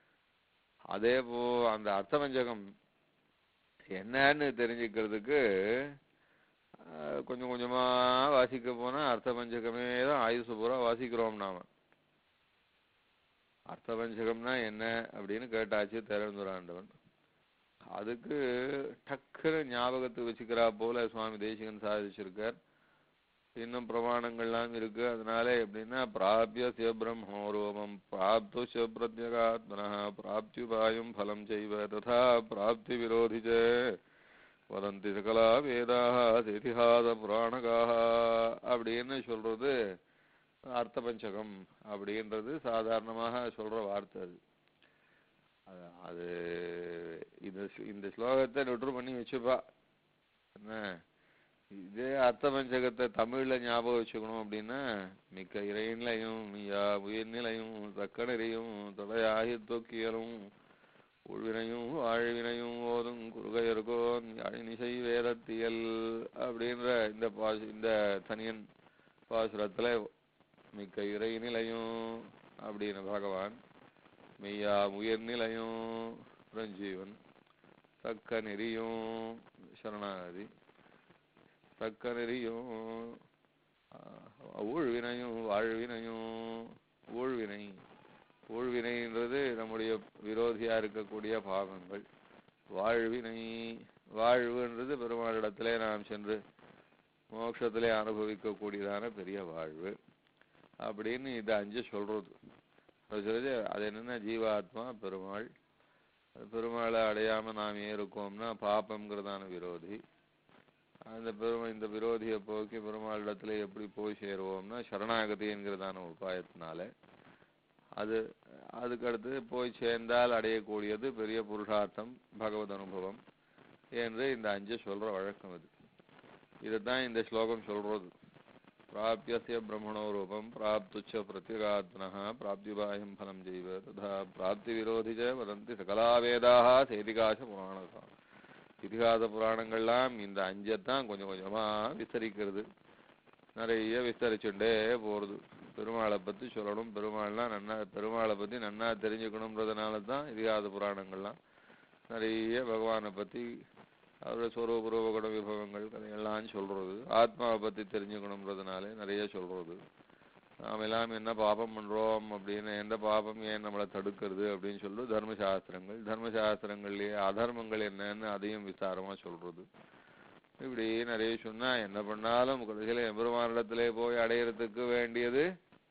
அதே போ அந்த அர்த்த பஞ்சகம் என்னன்னு தெரிஞ்சுக்கிறதுக்கு ஆஹ், கொஞ்சம் கொஞ்சமா வாசிக்க போனா அர்த்த பஞ்சகமே தான் ஆயுசு பூரா வாசிக்கிறோம் நாம அர்த்த பஞ்சகம்னா என்ன அப்படின்னு கேட்டாச்சு தேரந்துராண்டவன் அதுக்கு டக்குன்னு ஞாபகத்துக்கு வச்சுக்கிறா போல சுவாமி தேசிகன் சாதிச்சிருக்கார் இன்னும் பிரமாணங்கள்லாம் இருக்கு அதனால எப்படின்னா பிராபிய சிவபிரம்மோரோமம் பிராப்து சிவபிரத்யகாத்மனா பிராப்தியுபாயம் பலம் செய்வ ததா பிராப்தி விரோதி ச வதந்தி சகலா வேதாக இதிஹாச புராணகாக அப்படின்னு சொல்றது அர்த்த பஞ்சகம் அப்படின்றது சாதாரணமாக சொல்ற வார்த்தை அது அது- அது இந்த ஸ்லோ- இந்த ஸ்லோகத்தை நொற்று பண்ணி வச்சுப்பா என்ன இதே அர்த்த பஞ்சகத்தை தமிழ்ல ஞாபகம் வச்சுக்கணும் அப்படின்னா மிக்க இறைநிலையும் யா உயிர்நிலையும் தக்கநிறையும் தொலையாகி தொக்கியலும் உள்வினையும் வாழ்வினையும் ஓதும் குறுகையர்கோன் யாழினிசை வேதத்தியல் அப்படின்ற இந்த பாசு இந்த தனியன் பாசுரத்துல மிக்க இறை நிலையும் அப்படின்னு பகவான் மெய்யா உயர் நிலையும் புரஞ்சீவன் தக்க நெறியும் சரணாகதி தக்க நெறியும் ஆஹ், ஊழ்வினையும் வாழ்வினையும் ஊழ்வினை ஊழ்வினைன்றது நம்முடைய விரோதியா இருக்கக்கூடிய பாவங்கள் வாழ்வினை வாழ்வுன்றது பெருமாளிடத்திலே நாம் சென்று மோட்சத்திலே அனுபவிக்கக்கூடியதான பெரிய வாழ்வு அப்படின்னு இது அஞ்சு சொல்றது அது சொல்லுது அது என்னன்னா ஜீவாத்மா பெருமாள் அது பெருமாளை அடையாம நாம் ஏன் இருக்கோம்னா பாப்பம்ங்கிறதான விரோதி அந்த பெருமை இந்த விரோதியை போக்கி பெருமாளிடத்துல எப்படி போய் சேருவோம்னா சரணாகதி என்கிறதான உபாயத்தினால அது அதுக்கு அடுத்து போய் சேர்ந்தால் அடையக்கூடியது பெரிய புருஷார்த்தம் பகவத் அனுபவம் என்று இந்த அஞ்சு சொல்ற வழக்கம் இது இதுதான் இந்த ஸ்லோகம் சொல்றது பிராபியசிய பிரம்மணோ ரூபம் பிராப்துச்ச பிரத்யகாத்மனः பிராப்திபாயம் பலம் ஜெய்வ ததா பிராப்தி விரோதி ச வதந்தி சகலா வேதாக சேதிகாச புராணகா இதிகாச புராணங்கள்லாம் இந்த அஞ்சைத்தான் கொஞ்சம் கொஞ்சமா விஸ்தரிக்கிறது நிறைய விஸ்தரிச்சுட்டே போறது பெருமாளை பத்தி சொல்லணும் பெருமாள்னா நன்னா பெருமாளை பத்தி நன்னா தெரிஞ்சுக்கணுன்றதுனால தான் இதிகாச புராணங்கள்லாம் நிறைய பகவானை பத்தி அவருடைய ஸ்வரூப ரூபகுண விபவங்கள் கதையெல்லாம் சொல்றது ஆத்மாவை பத்தி தெரிஞ்சுக்கணுன்றதுனாலே நிறைய சொல்றது நாம் எல்லாம் என்ன பாபம் பண்றோம் அப்படின்னு எந்த பாபம் ஏன் நம்மளை தடுக்கிறது அப்படின்னு சொல்லி தர்மசாஸ்திரங்கள் தர்மசாஸ்திரங்கள்லயே அதர்மங்கள் என்னன்னு அதையும் விசாரமா சொல்றது இப்படி நிறைய சொன்னா என்ன பண்ணாலும் கடைசியில எம்பெருமானிடத்திலே போய் அடையறதுக்கு வேண்டியது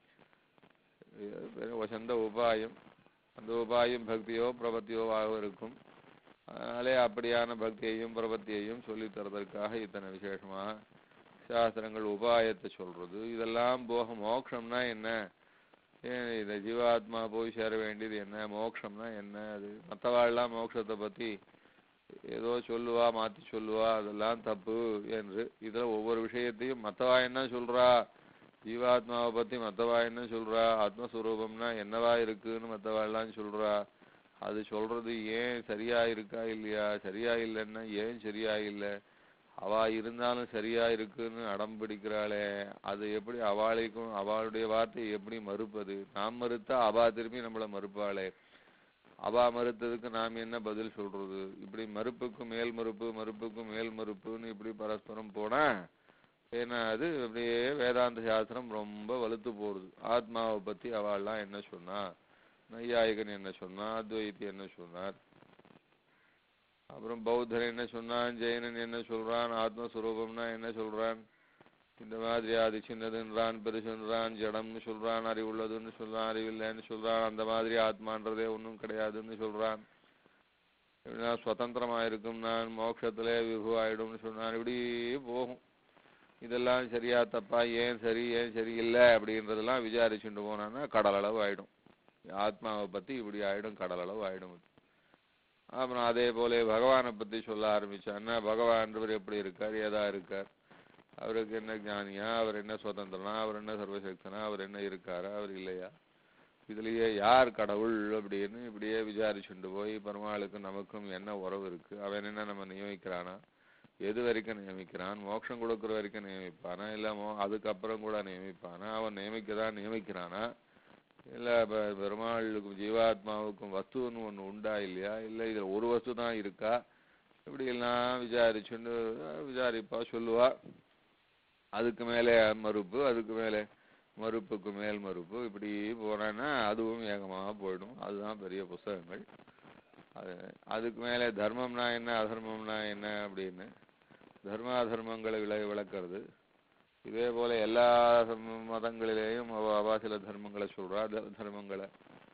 இது வசந்த உபாயம் அந்த உபாயம் பக்தியோ பிரபத்தியோவாக இருக்கும் அதனாலே அப்படியான பக்தியையும் பிரபத்தியையும் சொல்லித் தரதற்காக இத்தனை விசேஷமா சாஸ்திரங்கள் உபாயத்தை சொல்றது இதெல்லாம் போக மோட்சம்னா என்ன ஏன் இந்த ஜீவாத்மா போய் சேர வேண்டியது என்ன மோட்சம்னா என்ன அது மற்றவாள்லாம் மோட்சத்தை பத்தி ஏதோ சொல்லுவா மாத்தி சொல்லுவா அதெல்லாம் தப்பு என்று இதுல ஒவ்வொரு விஷயத்தையும் மத்தவா என்ன சொல்றா ஜீவாத்மாவை பத்தி மத்தவா என்ன சொல்றா ஆத்மஸ்வரூபம்னா என்னவா இருக்குன்னு மத்தவா எல்லாம் சொல்றா அது சொல்றது ஏன் சரியா இருக்கா இல்லையா சரியா இல்லைன்னா ஏன் சரியா இல்லை அவா இருந்தாலும் சரியா இருக்குன்னு அடம் பிடிக்கிறாளே அது எப்படி அவளுக்கும் அவளுடைய வார்த்தையை எப்படி மறுப்பது நாம் மறுத்தா அவா திரும்பி நம்மளை மறுப்பாளே அவா மறுத்ததுக்கு நாம் என்ன பதில் சொல்றது இப்படி மறுப்புக்கு மேல் மறுப்பு மறுப்புக்கு மேல் மறுப்புன்னு இப்படி பரஸ்பரம் போனா ஏன்னா அது அப்படியே வேதாந்த சாஸ்திரம் ரொம்ப வலுத்து போறது ஆத்மாவை பத்தி அவள்லாம் என்ன சொன்னா நையாயிகன் என்ன சொன்னா அத்வைத்தி என்ன சொன்னார் அப்புறம் பௌத்தன் என்ன சொன்னான் ஜெயினன் என்ன சொல்றான் ஆத்மஸ்வரூபம்னா என்ன சொல்றான் இந்த மாதிரி அது சின்னதுன்றான் பெருசுன்றான் ஜடம்னு சொல்றான் அறிவுள்ளதுன்னு சொல்றான் அறிவில்லைன்னு சொல்றான் அந்த மாதிரி ஆத்மான்றதே ஒண்ணும் கிடையாதுன்னு சொல்றான் இப்படின்னா சுதந்திரமா இருக்கும் நான் மோட்சத்திலே விபு ஆயிடும்னு சொன்னான் இப்படி போகும் இதெல்லாம் சரியா தப்பா ஏன் சரி ஏன் சரியில்லை அப்படின்றதெல்லாம் விசாரிச்சுட்டு போனான்னா கடலளவு ஆயிடும் ஆத்மாவை பத்தி இப்படி ஆயிடும் கடலளவு ஆயிடும் இது. அப்புறம் அதே போல பகவானை பத்தி சொல்ல ஆரம்பிச்சான்னா பகவான்றவர் எப்படி இருக்கார் ஏதா இருக்கார் அவருக்கு என்ன ஞானியா அவர் என்ன சுதந்திரனா அவர் என்ன சர்வசக்தனா அவர் என்ன இருக்காரா அவர் இல்லையா இதுலயே யார் கடவுள் அப்படின்னு இப்படியே விசாரிச்சுட்டு போய் பெருமாளுக்கு நமக்கும் என்ன உறவு இருக்கு அவன் என்ன நம்ம நியமிக்கிறானா எது வரைக்கும் நியமிக்கிறான் மோட்சம் கொடுக்குற வரைக்கும் நியமிப்பானா இல்ல மோ அதுக்கப்புறம் கூட நியமிப்பானா அவன் நியமிக்கதான் நியமிக்கிறானா இல்ல பெ- பெருமாளுக்கும் ஜீவாத்மாவுக்கும் வஸ்துன்னு ஒண்ணு உண்டா இல்லையா இல்ல இதுல ஒரு வஸ்து தான் இருக்கா இப்படி எல்லாம் விசாரிச்சுண்டு விசாரிப்பா சொல்லுவா அதுக்கு மேலே மறுப்பு அதுக்கு மேலே மறுப்புக்கு மேல் மறுப்பு இப்படி போனேன்னா அதுவும் ஏகமாக போயிடும் அதுதான் பெரிய புஸ்தகங்கள் அது அதுக்கு மேலே தர்மம்னா என்ன அதர்மம்னா என்ன அப்படின்னு தர்ம அதர்மங்களை விளை விளக்குறது இதே போல எல்லா சம- மதங்களிலேயும் அவ அவா சில தர்மங்களை சொல்றா த- தர்மங்களை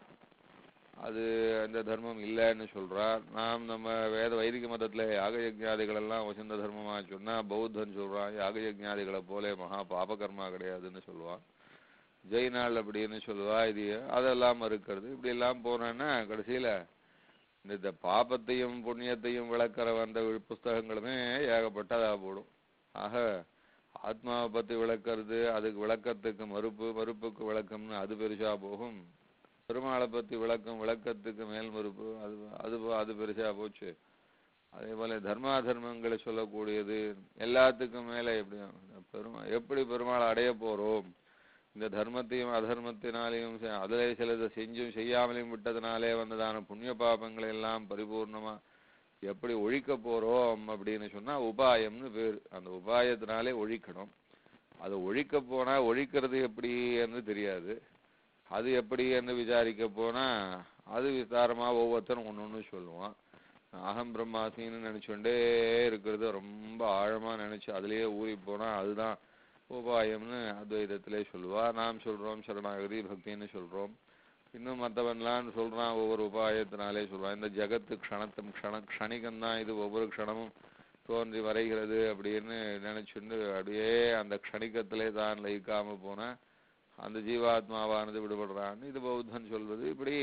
அது அந்த தர்மம் இல்லைன்னு சொல்றா நாம் நம்ம வேத வைதிக மதத்துல யாக யஜ்ஞாதிகள் எல்லாம் வசந்த தர்மமா சொன்னா பௌத்தன் சொல்றான் யாக யஜ்ஞாதிகளை போல மகா பாபகர்மா கிடையாதுன்னு சொல்லுவான் ஜெயினாள் அப்படின்னு சொல்லுவா இது அதெல்லாம் மறுக்கிறது இப்படி எல்லாம் போனோன்னா கடைசியில இந்த இந்த பாபத்தையும் புண்ணியத்தையும் விளக்குற வந்த வி- புஸ்தகங்களுமே ஏகப்பட்டதா போடும் ஆக ஆத்மாவை பத்தி விளக்குறது அதுக்கு விளக்கத்துக்கு மறுப்பு மறுப்புக்கு விளக்கம்னு அது பெருசா போகும் பெருமாளை பத்தி விளக்கம் விளக்கத்துக்கு மேல் மறுப்பு அது அது போ- அது பெருசா போச்சு அதே போல தர்மா தர்மங்களை சொல்லக்கூடியது எல்லாத்துக்கும் மேல எப்படி பெருமா எப்படி பெருமாளை அடைய போறோம் இந்த தர்மத்தையும் அதர்மத்தினாலையும் செ- அதிலே சிலது செஞ்சும் செய்யாமலையும் விட்டதுனாலே வந்ததான புண்ணிய பாபங்களை எல்லாம் பரிபூர்ணமா எப்படி ஒழிக்க போறோம் அப்படின்னு சொன்னா உபாயம்னு பேர் அந்த உபாயத்தினாலே ஒழிக்கணும் அதை ஒழிக்க போனா ஒழிக்கிறது எப்படி என்று தெரியாது அது எப்படி என்று விசாரிக்க போனா அது விஸ்தாரமா ஒவ்வொருத்தரும் ஒண்ணு ஒண்ணு சொல்லுவான் அகம் பிரம்மாசின்னு நினைச்சுட்டே இருக்கிறது ரொம்ப ஆழமா நினைச்சு அதுலயே ஊறி போனா அதுதான் உபாயம்னு அத்வைதத்திலே சொல்லுவா நாம் சொல்றோம் சரணாகதி பக்தின்னு சொல்றோம் இன்னும் மற்றவன்லாம் சொல்றான் ஒவ்வொரு உபாயத்தினாலே சொல்றான் இந்த ஜகத்து க்ஷணத்தம் க்ஷண க்ஷணிகம்தான் இது ஒவ்வொரு க்ஷணமும் தோன்றி வரைகிறது அப்படின்னு நினைச்சுண்டு அப்படியே அந்த க்ஷணிக்கத்திலே தான் லயிக்காம போனா அந்த ஜீவாத்மாவானது விடுபடுறான்னு இது பௌத்தன் சொல்வது இப்படி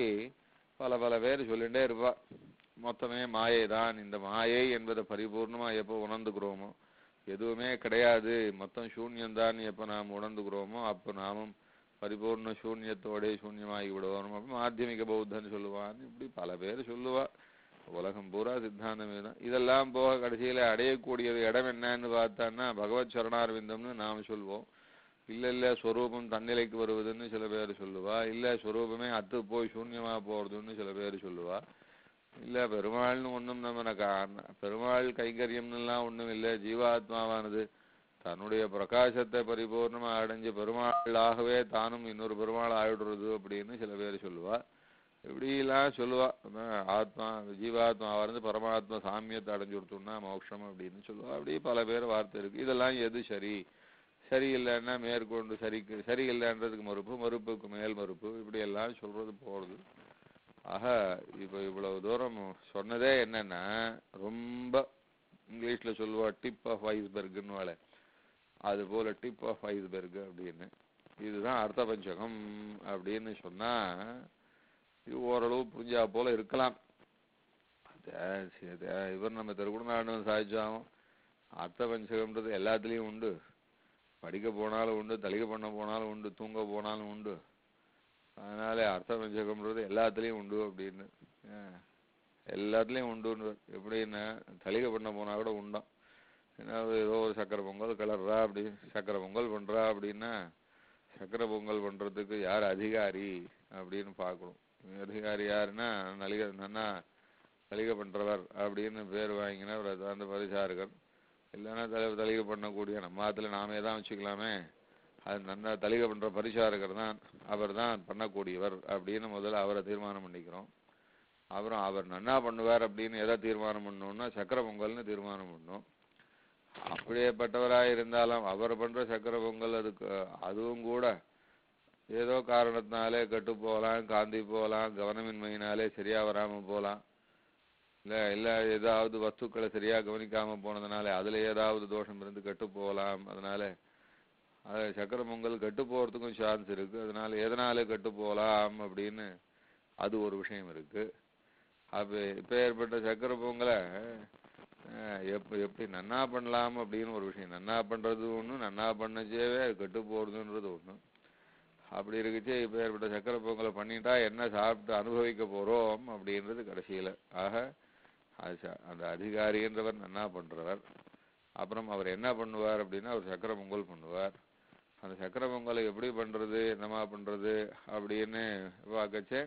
பல பல பேர் சொல்லிட்டே இருப்பா மொத்தமே மாயை தான் இந்த மாயை என்பதை பரிபூர்ணமா எப்போ உணர்ந்துக்கிறோமோ எதுவுமே கிடையாது மொத்தம் சூன்யம்தான் எப்போ நாம் உணர்ந்துக்கிறோமோ அப்போ நாமும் பரிபூர்ண சூன்யத்தோடே சூன்யமாகி விடுவோம் அப்போ மாத்தியமிக பௌத்தன் சொல்லுவான்னு இப்படி பல பேர் சொல்லுவா உலகம் பூரா சித்தாந்தமே தான் இதெல்லாம் போக கடைசியில அடையக்கூடியது இடம் என்னன்னு பார்த்தான்னா பகவத் சரணாரவிந்தம்னு நாம் சொல்வோம் இல்ல இல்ல ஸ்வரூபம் தன்னிலைக்கு வருவதுன்னு சில பேர் சொல்லுவா இல்ல ஸ்வரூபமே அத்து போய் சூன்யமா போறதுன்னு சில பேர் சொல்லுவா இல்ல பெருமாள்னு ஒண்ணும் நம்ம கா- பெருமாள் கைங்கரியம்னுலாம் ஒண்ணும் இல்ல ஜீவாத்மாவானது தன்னுடைய பிரகாசத்தை பரிபூர்ணமா அடைஞ்சு பெருமாளாகவே தானும் இன்னொரு பெருமாள் ஆயிடுறது அப்படின்னு சில பேர் சொல்லுவா இப்படிலாம் சொல்லுவா அதான் ஆத்மா ஜீவாத்மாவா இருந்து பரமாத்மா சாமியத்தை அடைஞ்சு கொடுத்தோம்னா மோட்சம் அப்படின்னு சொல்லுவா அப்படி பல பேர் வார்த்தை இருக்கு இதெல்லாம் எது சரி சரியில்லைன்னா மேற்கொண்டு சரிக்கு சரியில்லைன்றதுக்கு மறுப்பு மறுப்புக்கு மேல் மறுப்பு இப்படி எல்லாம் சொல்றது போறது ஆக இப்போ இவ்வளவு தூரம் சொன்னதே என்னன்னா ரொம்ப இங்கிலீஷ்ல சொல்லுவா டிப் ஆஃப் ஐஸ்பெர்க்னு வாழ அது போல டிப் ஆஃப் ஐஸ்பெர்க் அப்படின்னு இதுதான் அர்த்த பஞ்சகம் அப்படின்னு சொன்னா இது ஓரளவு புரிஞ்சா போல இருக்கலாம் அத- சி- அத இவர் நம்ம திருக்குணநாடு சாதிச்சாலும் அர்த்த பஞ்சகம்ன்றது எல்லாத்துலயும் உண்டு படிக்க போனாலும் உண்டு தலிக பண்ண போனாலும் உண்டு தூங்க போனாலும் உண்டு அதனால அர்த்த பஞ்சகம்ன்றது எல்லாத்துலயும் உண்டு அப்படின்னு ஆஹ் எல்லாத்துலயும் உண்டுன்னு எப்படின்னா தலிக பண்ண போனா கூட உண்டாம் ஏன்னா ஏதோ ஒரு சக்கரை பொங்கல் கிளறா அப்படி சக்கரை பொங்கல் பண்றா அப்படின்னா சக்கரை பொங்கல் பண்றதுக்கு யார் அதிகாரி அப்படின்னு பார்க்கணும் அதிகாரி யாருன்னா நலிக நன்னா தலிகை பண்றவர் அப்படின்னு பேர் வாங்கினவர் அது அந்த பரிசார்கள் இல்லைன்னா தலை தலிகை பண்ணக்கூடிய நம்ம ஆத்துல நாமே தான் வச்சுக்கலாமே அது நன்னா தலிகை பண்ற பரிசாரகர் தான் அவர் தான் பண்ணக்கூடியவர் அப்படின்னு முதல்ல அவரை தீர்மானம் பண்ணிக்கிறோம் அப்புறம் அவர் நன்னா பண்ணுவார் அப்படின்னு எதை தீர்மானம் பண்ணோம்னா சக்கரை பொங்கல்னு தீர்மானம் பண்ணோம் அப்படியேப்பட்டவராக இருந்தாலும் அவர் பண்ற சக்கரை பொங்கல் அதுக்கு அதுவும் கூட ஏதோ காரணத்தினாலே கெட்டு போகலாம் காந்தி போகலாம் கவனமின்மையினாலே சரியா வராம போகலாம் இல்ல இல்ல ஏதாவது வஸ்துக்களை சரியா கவனிக்காம போனதுனால அதுல ஏதாவது தோஷம் இருந்து கெட்டு போகலாம் அதனால அது சக்கரை பொங்கல் கெட்டு போறதுக்கும் சான்ஸ் இருக்கு அதனால எதனால கெட்டு போகலாம் அப்படின்னு அது ஒரு விஷயம் இருக்கு அப்ப இப்ப ஏற்பட்ட சக்கரை பொங்கலை அஹ், எப்ப எப்படி நன்னா பண்ணலாம் அப்படின்னு ஒரு விஷயம் நன்னா பண்றது ஒண்ணு நன்னா பண்ணச்சேவே அது கெட்டு போறதுன்றது ஒண்ணு அப்படி இருக்குச்சே இப்ப ஏற்பட்ட சக்கரை பொங்கலை பண்ணிட்டா என்ன சாப்பிட்டு அனுபவிக்க போறோம் அப்படின்றது கடைசியில ஆக அது ச- அந்த அதிகாரின்றவர் நன்னா பண்றவர் அப்புறம் அவர் என்ன பண்ணுவார் அப்படின்னா அவர் சக்கரை பொங்கல் பண்ணுவார் அந்த சக்கரை பொங்கலை எப்படி பண்றது என்னமா பண்றது அப்படின்னு பார்க்கச்சே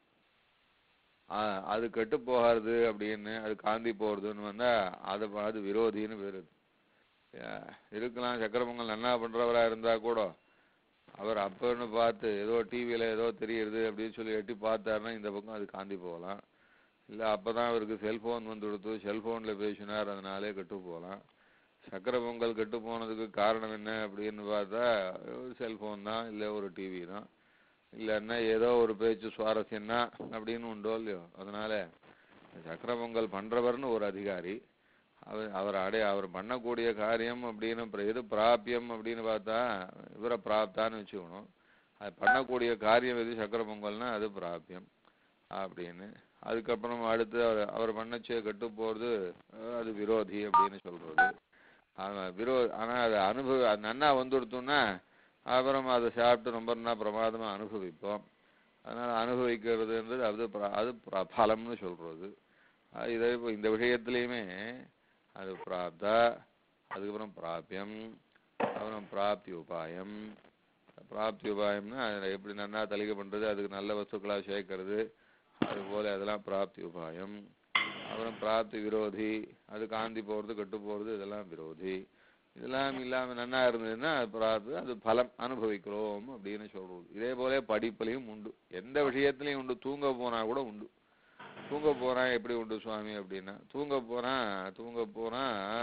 ஆஹ் அது கெட்டு போகாது அப்படின்னு அது காந்தி போறதுன்னு வந்தா அது அது விரோதின்னு பேரு அஹ் இருக்கலாம் சக்கரை பொங்கல் நன்னா பண்றவரா இருந்தா கூட அவர் அப்பன்னு பார்த்து ஏதோ டிவியில ஏதோ தெரியுது அப்படின்னு சொல்லி எட்டி பார்த்தாருன்னா இந்த பக்கம் அது காந்தி போகலாம் இல்ல அப்பதான் அவருக்கு செல்போன் வந்து கொடுத்து செல்போன்ல பேசினார் அதனாலே கெட்டு போகலாம் சக்கரை பொங்கல் கெட்டு போனதுக்கு காரணம் என்ன அப்படின்னு பார்த்தா ஒரு செல்போன் தான் இல்ல ஒரு டிவி தான் இல்லைன்னா ஏதோ ஒரு பேச்சு சுவாரஸ்யம் தான் அப்படின்னு உண்டோ இல்லையோ அதனால சக்கரை பொங்கல் பண்றவர்னு ஒரு அதிகாரி அவர் அவர் அடைய அவர் பண்ணக்கூடிய காரியம் அப்படின்னு அப்புறம் எது பிராபியம் அப்படின்னு பார்த்தா இவரை பிராப்தான்னு வச்சுக்கணும் அது பண்ணக்கூடிய காரியம் எது சக்கரை பொங்கல்னா அது பிராபியம் அப்படின்னு அதுக்கப்புறம் அடுத்து அவர் அவர் பண்ணச்சே கெட்டு போறது அஹ் அது விரோதி அப்படின்னு சொல்றது ஆமா விரோ ஆனா அது அனுபவ அது நன்னா வந்துடுத்தோம்னா அப்புறம் அதை சாப்பிட்டு ரொம்ப நன்னா பிரமாதமா அனுபவிப்போம் அதனால அனுபவிக்கிறதுன்றது அது பிர- அது பிர- பலம்னு சொல்றது அஹ் இதே இப்போ இந்த விஷயத்துலயுமே அது பிராப்தா அதுக்கப்புறம் பிராபியம் அப்புறம் பிராப்தி உபாயம் பிராப்தி உபாயம்னா அதுல எப்படி நன்னா தலிகை பண்றது அதுக்கு நல்ல வஸ்துக்களா சேர்க்கறது அது போல அதெல்லாம் பிராப்தி உபாயம் அப்புறம் பிராப்தி விரோதி அது காந்தி போறது கெட்டு போறது இதெல்லாம் விரோதி இதெல்லாம் இல்லாம நன்னா இருந்ததுன்னா அது பிராப்தி அது பலம் அனுபவிக்கிறோம் அப்படின்னு சொல்றது இதே போல படிப்புலையும் உண்டு எந்த விஷயத்துலயும் உண்டு தூங்க போனா கூட உண்டு தூங்க போறான் எப்படி உண்டு சுவாமி அப்படின்னா தூங்க போறான் தூங்க போனா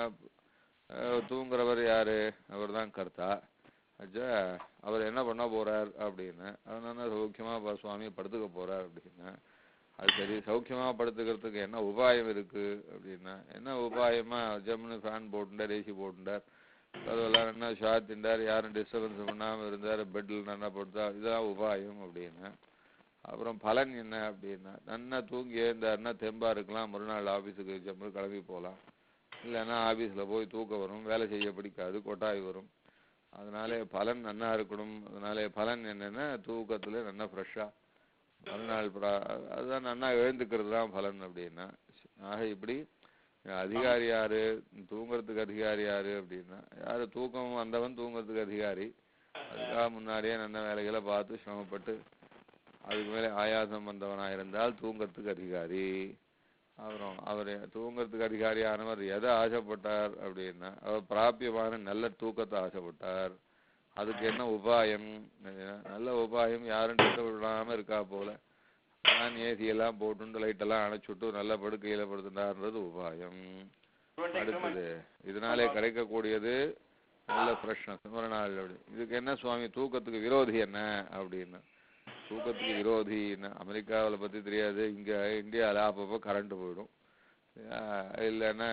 அஹ், தூங்குறவர் யாரு அவர்தான் கர்த்தா அச்சா அவர் என்ன பண்ண போறார் அப்படின்னு அதனால சௌக்கியமா ப- சுவாமி படுத்துக்க போறார் அப்படின்னா அது சரி சௌக்கியமா படுத்துக்கிறதுக்கு என்ன உபாயம் இருக்கு அப்படின்னா என்ன உபாயமா ஜம்னு ஃபேன் போட்டுட்டார் ஏசி போட்டுட்டார் அதெல்லாம் என்ன ஷாத்திண்டார் யாரும் டிஸ்டர்பன்ஸ் பண்ணாம இருந்தார் பெட்ல நல்லா படுத்தா இதுதான் உபாயம் அப்படின்னா அப்புறம் பலன் என்ன அப்படின்னா நன்னா தூங்கி எழுந்தாருன்னா தெம்பா இருக்கலாம் மறுநாள் ஆபீஸுக்கு ஜம்மு கிளம்பி போகலாம் இல்லைன்னா ஆபீஸ்ல போய் தூக்கம் வரும் வேலை செய்ய பிடிக்காது கொட்டாய் வரும் அதனாலே பலன் நன்னா இருக்கணும் அதனாலே பலன் என்னன்னா தூக்கத்துல நல்லா ஃப்ரெஷ்ஷா மறுநாள் பிரா- அதுதான் நன்னா எழுந்துக்கிறது தான் பலன் அப்படின்னா ஆக இப்படி அதிகாரி யாரு தூங்குறதுக்கு அதிகாரி யாரு அப்படின்னா யாரு தூக்கம் வந்தவன் தூங்குறதுக்கு அதிகாரி அதுக்காக முன்னாடியே நல்ல வேலைகளை பார்த்து சிரமப்பட்டு அதுக்கு மேலே ஆயாசம் வந்தவனா இருந்தால் தூங்கறதுக்கு அதிகாரி அப்புறம் அவர் தூங்கறதுக்கு அதிகாரியானவர் எதை ஆசைப்பட்டார் அப்படின்னா அவர் பிராபியமான நல்ல தூக்கத்தை ஆசைப்பட்டார் அதுக்கு என்ன உபாயம் நல்ல உபாயம் யாரும் டிஸ்டர்ப் விடாம இருக்கா போல நான் ஏசி எல்லாம் போட்டு லைட் எல்லாம் அணைச்சுட்டு நல்ல படுக்கையில படுத்துட்டார்ன்றது உபாயம் அடுத்தது இதனாலே கிடைக்கக்கூடியது நல்ல ஃப்ரெஷ்னஸ் மறுநாள் அப்படி இதுக்கு என்ன சுவாமி தூக்கத்துக்கு விரோதி என்ன அப்படின்னு தூக்கத்துக்கு விரோதி என்ன அமெரிக்காவுல பத்தி தெரியாது இங்க இந்தியால அப்பப்போ கரண்ட் போயிடும் ஆஹ் இல்லைன்னா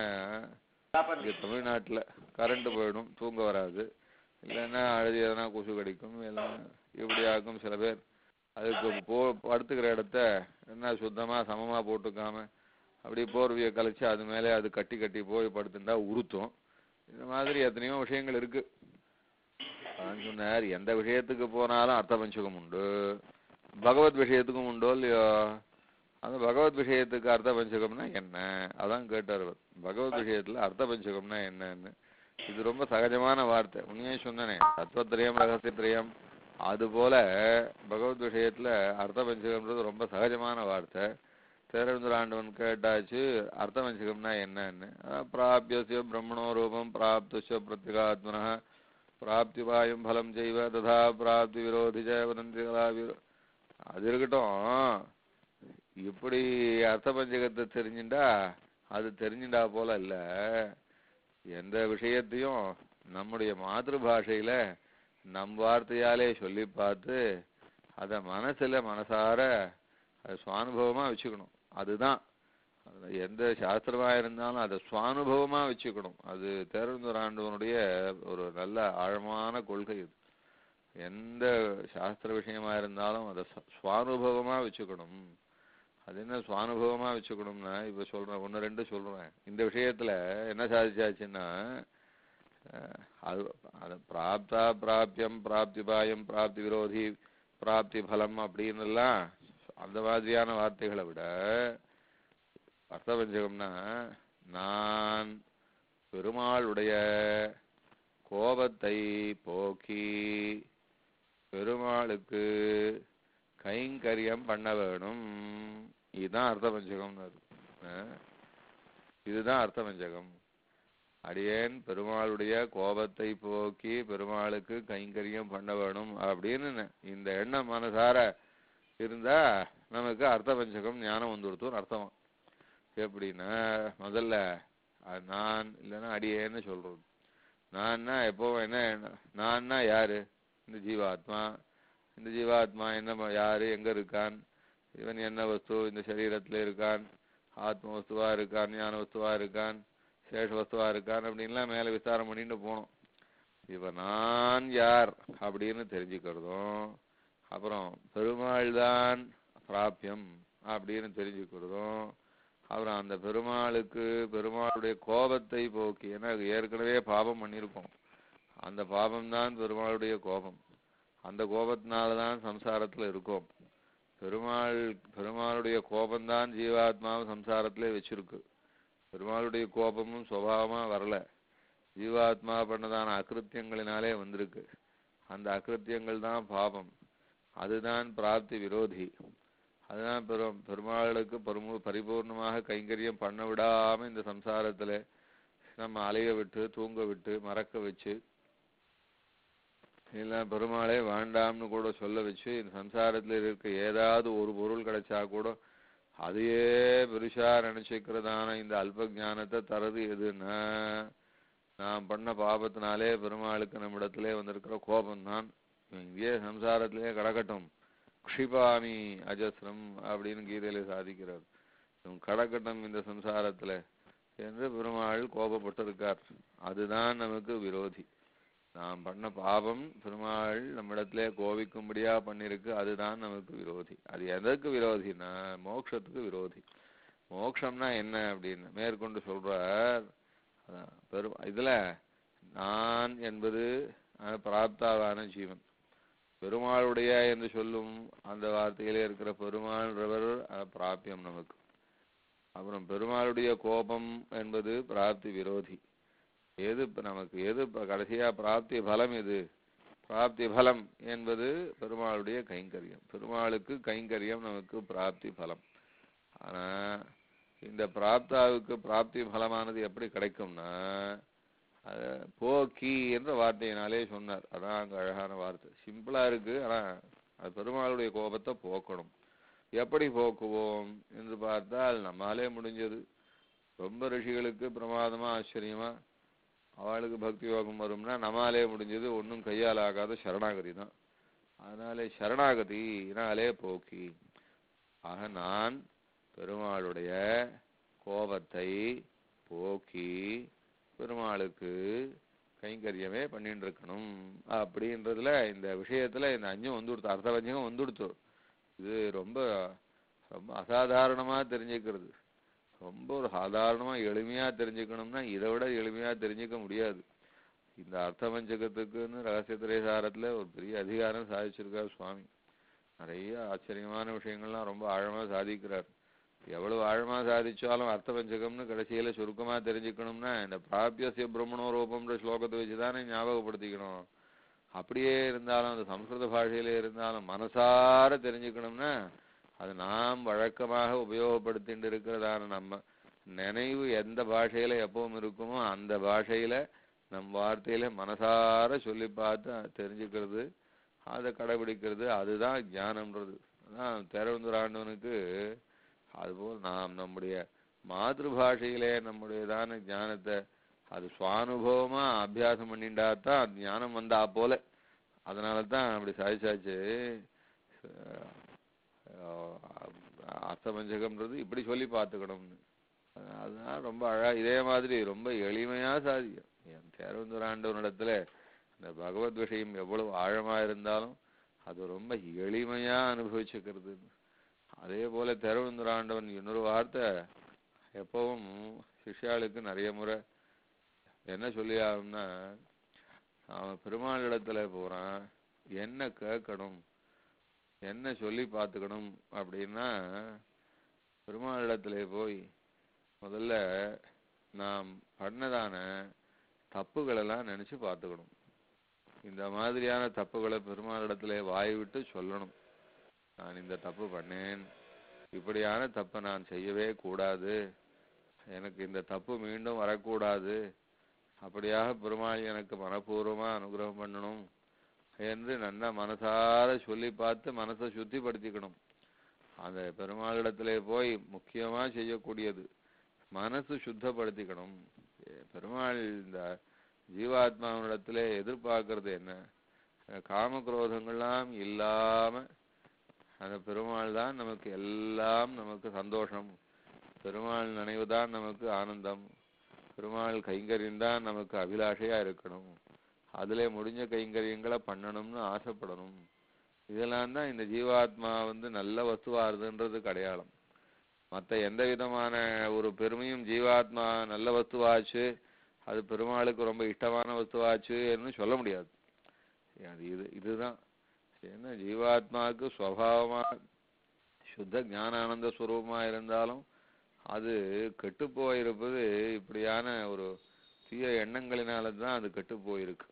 இங்க தமிழ்நாட்டுல கரண்ட் போயிடும் தூங்க வராது இல்லைன்னா அழுதி எதனா கொசு கடிக்கும் எல்லாம் இப்படி ஆகும் சில பேர் அதுக்கு போ படுத்துக்கிற இடத்த என்ன சுத்தமா சமமா போட்டுக்காம அப்படி போர்வையை கழிச்சு அது மேலே அது கட்டி கட்டி போய் படுத்துட்டா உறுத்தும் இந்த மாதிரி எத்தனையோ விஷயங்கள் இருக்கு அதான் சொன்னார் எந்த விஷயத்துக்கு போனாலும் அர்த்த பஞ்சகம் உண்டு பகவத் விஷயத்துக்கும் உண்டோ இல்லையோ அந்த பகவத் விஷயத்துக்கு அர்த்த பஞ்சகம்னா என்ன அதான் கேட்டார் அவர் பகவத் விஷயத்துல அர்த்த பஞ்சகம்னா என்னன்னு இது ரொம்ப சகஜமான வார்த்தை உண்மையே சொன்னனே தத்துவத்திரயம் ரகசியத்திரயம் அது போல பகவத் விஷயத்துல அர்த்த பஞ்சகம்ன்றது ரொம்ப சகஜமான வார்த்தை தேரவிந்தராண்டவன் கேட்டாச்சு அர்த்த பஞ்சகம்னா என்னன்னு அதான் பிராபியசிய பிரம்மணோ ரூபம் பிராப்துஷ பிரத்யகாத்மன பிராப்தி வாயும் பலம் செய்வ ததா பிராப்தி விரோதி ஜெய வதந்தி கலா விரோ அது இருக்கட்டும் இப்படி அர்த்த பஞ்சகத்தை தெரிஞ்சுண்டா அது தெரிஞ்சுண்டா போல இல்ல எந்த விஷயத்தையும் நம்முடைய மாதൃ பாஷையில நம் வார்த்தையாலே சொல்லி பார்த்து அத மனசுல மனசார அது சுவானுபவமா வச்சுக்கணும் அதுதான் அதுல எந்த சாஸ்திரமா இருந்தாலும் அதை சுவானுபவமா வச்சுக்கணும் அது தேர்ந்தூர் ஆண்டவனுடைய ஒரு நல்ல ஆழமான கொள்கை இது எந்த சாஸ்திர விஷயமா இருந்தாலும் அதை ச- சுவானுபவமா வச்சுக்கணும் அது என்ன சுவானுபவமா வச்சுக்கணும்னா இப்ப சொல்றேன் ஒண்ணு ரெண்டு சொல்றேன் இந்த விஷயத்துல என்ன சாதிச்சாச்சுன்னா அஹ், அது அது பிராப்தா பிராபியம் பிராப்திபாயம் பிராப்தி விரோதி பிராப்தி பலம் அப்படின்னு எல்லாம் அந்த மாதிரியான வார்த்தைகளை விட அர்த்தபஞ்சகம்னா நான் பெருமாளுடைய கோபத்தை போக்கி பெருமாளுக்கு கைங்கரியம் பண்ண வேணும் இதுதான் அர்த்தபஞ்சகம்னு அது. அஹ் இதுதான் அர்த்தபஞ்சகம் அடியேன் பெருமாளுடைய கோபத்தை போக்கி பெருமாளுக்கு கைங்கரியம் பண்ண வேணும் அப்படின்னு ந- இந்த எண்ணம் மனசார இருந்தா நமக்கு அர்த்தபஞ்சகம் ஞானம் வந்துடுத்தும் அர்த்தம் எப்படின்னா முதல்ல அஹ், நான் இல்லைன்னா அடியேன்னு சொல்றது நான்னா எப்பவும் என்ன நான்னா யாரு இந்த ஜீவாத்மா இந்த ஜீவாத்மா என்ன ம- யாரு எங்க இருக்கான் இவன் என்ன வஸ்து இந்த சரீரத்துல இருக்கான் ஆத்ம வஸ்துவா இருக்கான் ஞான வஸ்துவா இருக்கான் சேஷ வஸ்துவா இருக்கான் அப்படின்லாம் மேல விசாரம் பண்ணிட்டு போனோம் இப்ப நான் யார் அப்படின்னு தெரிஞ்சுக்கிறதும் அப்புறம் பெருமாள் தான் பிராபியம் அப்படின்னு தெரிஞ்சுக்கிறதும் அப்புறம் அந்த பெருமாளுக்கு பெருமாளுடைய கோபத்தை போக்கி ஏன்னா அது ஏற்கனவே பாபம் பண்ணியிருக்கோம் அந்த பாபம் தான் பெருமாளுடைய கோபம் அந்த கோபத்தினால தான் சம்சாரத்துல இருக்கோம் பெருமாள் பெருமாளுடைய கோபம்தான் ஜீவாத்மாவை சம்சாரத்திலே வச்சிருக்கு பெருமாளுடைய கோபமும் சுபாவமா வரல ஜீவாத்மா பண்ணதான அகிருத்தியங்களினாலே வந்திருக்கு அந்த அகிருத்தியங்கள் தான் பாபம் அதுதான் பிராப்தி விரோதி அதுதான் பெரும் பெருமாளுக்கு பெருமு பரிபூர்ணமாக கைங்கரியம் பண்ண விடாம இந்த சம்சாரத்துல நம்ம அலைய விட்டு தூங்க விட்டு மறக்க வச்சு இல்ல பெருமாளே வேண்டாம்னு கூட சொல்ல வச்சு இந்த சம்சாரத்துல இருக்க ஏதாவது ஒரு பொருள் கிடைச்சா கூட அதையே பெருசா நினைச்சுக்கிறதான இந்த அல்ப ஞானத்தை தரது எதுன்னா நான் பண்ண பாபத்தினாலே பெருமாளுக்கு நம்மிடத்திலே வந்திருக்கிற கோபம்தான் இவன் இங்கேயே சம்சாரத்திலேயே கடக்கட்டும் க்ஷிபாமி அஜஸ்ரம் அப்படின்னு கீதையில சாதிக்கிறார் இவன் கடக்கட்டும் இந்த சம்சாரத்துல என்று பெருமாள் கோபப்பட்டிருக்கார் அதுதான் நமக்கு விரோதி நாம் பண்ண பாபம் பெருமாள் நம்மிடத்திலே கோபிக்கும்படியா பண்ணிருக்கு அதுதான் நமக்கு விரோதி அது எதற்கு விரோதினா மோட்சத்துக்கு விரோதி மோட்சம்னா என்ன அப்படின்னு மேற்கொண்டு சொல்றார் அதான் பெரும் இதுல நான் என்பது அஹ், பிராப்தாவான ஜீவன் பெருமாளுடைய என்று சொல்லும் அந்த வார்த்தையிலே இருக்கிற பெருமாள்ன்றவர் அஹ், பிராபியம் நமக்கு அப்புறம் பெருமாளுடைய கோபம் என்பது பிராப்தி விரோதி எது இப்ப நமக்கு எது இப்ப கடைசியா பிராப்தி பலம் எது பிராப்தி பலம் என்பது பெருமாளுடைய கைங்கரியம் பெருமாளுக்கு கைங்கரியம் நமக்கு பிராப்தி பலம் ஆனா இந்த பிராப்தாவுக்கு பிராப்தி பலமானது எப்படி கிடைக்கும்னா அது போக்கி என்ற வார்த்தையினாலே சொன்னார் அதான் அங்க அழகான வார்த்தை சிம்பிளா இருக்கு ஆனா அது பெருமாளுடைய கோபத்தை போக்கணும் எப்படி போக்குவோம் என்று பார்த்தால் நம்மாலே முடிஞ்சது ரொம்ப ரிஷிகளுக்கு பிரமாதமா ஆச்சரியமா அவளுக்கு பக்தி யோகம் வரும்னா நம்மாலே முடிஞ்சது ஒன்றும் கையால் ஆகாத சரணாகதி தான் அதனாலே சரணாகதினாலே போக்கி ஆக நான் பெருமாளுடைய கோபத்தை போக்கி பெருமாளுக்கு கைங்கரியமே பண்ணிட்டு இருக்கணும் அப்படின்றதுல இந்த விஷயத்துல இந்த அஞ்சும் வந்துடுத்து அர்த்தவஞ்சகம் வந்துடுத்து இது ரொம்ப ரொம்ப அசாதாரணமா தெரிஞ்சுக்கிறது ரொம்ப ஒரு சாதாரணமா எளிமையா தெரிஞ்சுக்கணும்னா இதை விட எளிமையா தெரிஞ்சுக்க முடியாது இந்த அர்த்தவஞ்சகத்துக்குன்னு ரகசிய திரைசாரத்துல ஒரு பெரிய அதிகாரம் சாதிச்சிருக்கார் சுவாமி நிறைய ஆச்சரியமான விஷயங்கள்லாம் ரொம்ப ஆழமா சாதிக்கிறார் எவ்வளவு ஆழமா சாதிச்சாலும் அர்த்தபஞ்சகம்னு கடைசியில சுருக்கமா தெரிஞ்சுக்கணும்னா இந்த பிராபியசிய பிரம்மணோ ரூபம்ன்ற ஸ்லோகத்தை வச்சுதானே ஞாபகப்படுத்திக்கணும் அப்படியே இருந்தாலும் அந்த சம்ஸ்கிருத பாஷையில இருந்தாலும் மனசார தெரிஞ்சுக்கணும்னா அது நாம் வழக்கமாக உபயோகப்படுத்திட்டு இருக்கிறதான நம்ம நினைவு எந்த பாஷையில எப்பவும் இருக்குமோ அந்த பாஷையில நம் வார்த்தையில மனசார சொல்லி பார்த்து அத தெரிஞ்சுக்கிறது அதை கடைபிடிக்கிறது அதுதான் ஞானம்ன்றது அதான் திறவுந்துராண்டவனுக்கு அதுபோல் நாம் நம்முடைய மாதృபாஷையிலே நம்முடையதான ஞானத்தை அது சுவானுபவமா அபியாசம் பண்ணிண்டா தான் அது ஞானம் வந்தா போல அதனால தான் அப்படி சாதிச்சாச்சு அர்த்தபஞ்சகம்ன்றது இப்படி சொல்லி பார்த்துக்கணும்னு அதுதான் ரொம்ப அழகா இதே மாதிரி ரொம்ப எளிமையா சாதிக்கும் என் தேரவந்துராண்டவனிடத்துல இந்த பகவத் விஷயம் எவ்வளவு ஆழமா இருந்தாலும் அது ரொம்ப எளிமையா அனுபவிச்சுக்கிறது அதே போல தேரவந்துராண்டவன் இன்னொரு வார்த்தை எப்பவும் சிஷ்யாளுக்கு நிறைய முறை என்ன சொல்லி ஆகும்னா அவன் பெருமாள் இடத்துல போறான் என்ன கேட்கணும் என்ன சொல்லி பார்த்துக்கணும் அப்படின்னா பெருமாள் இடத்துல போய் முதல்ல நாம் பண்ணதான தப்புகளெல்லாம் நினைச்சு பார்த்துக்கணும் இந்த மாதிரியான தப்புகளை பெருமாள் இடத்துல வாய் விட்டு சொல்லணும் நான் இந்த தப்பு பண்ணேன் இப்படியான தப்பை நான் செய்யவே கூடாது எனக்கு இந்த தப்பு மீண்டும் வரக்கூடாது அப்படியாக பெருமாள் எனக்கு மனப்பூர்வமா அனுகிரகம் பண்ணணும் என்று நன்னா மனசார சொல்லி பார்த்து மனசை சுத்திப்படுத்திக்கணும் அந்த பெருமாளிடத்திலே போய் முக்கியமா செய்யக்கூடியது மனசு சுத்தப்படுத்திக்கணும் எ- பெருமாள் இந்த ஜீவாத்மாவினிடத்திலே எதிர்பார்க்கறது என்ன அஹ் காமக்ரோதங்கள்லாம் இல்லாம அந்த பெருமாள் தான் நமக்கு எல்லாம் நமக்கு சந்தோஷம் பெருமாள் நினைவுதான் நமக்கு ஆனந்தம் பெருமாள் கைங்கரியம் தான் நமக்கு அபிலாஷையா இருக்கணும் அதிலே முடிஞ்ச கைங்கரியங்களை பண்ணணும்னு ஆசைப்படணும் இதெல்லாம் தான் இந்த ஜீவாத்மா வந்து நல்ல வஸ்துவாருதுன்றது அடையாளம் மற்ற எந்த விதமான ஒரு பெருமையும் ஜீவாத்மா நல்ல வஸ்துவாச்சு அது பெருமாளுக்கு ரொம்ப இஷ்டமான வஸ்துவாச்சுன்னு சொல்ல முடியாது அது இது இதுதான் ஏன்னா ஜீவாத்மாவுக்கு சுவாவமா சுத்த ஞானானந்த ஸ்வரூபமா இருந்தாலும் அது கெட்டு போயிருப்பது இப்படியான ஒரு தீய எண்ணங்களினால தான் அது கெட்டு போயிருக்கு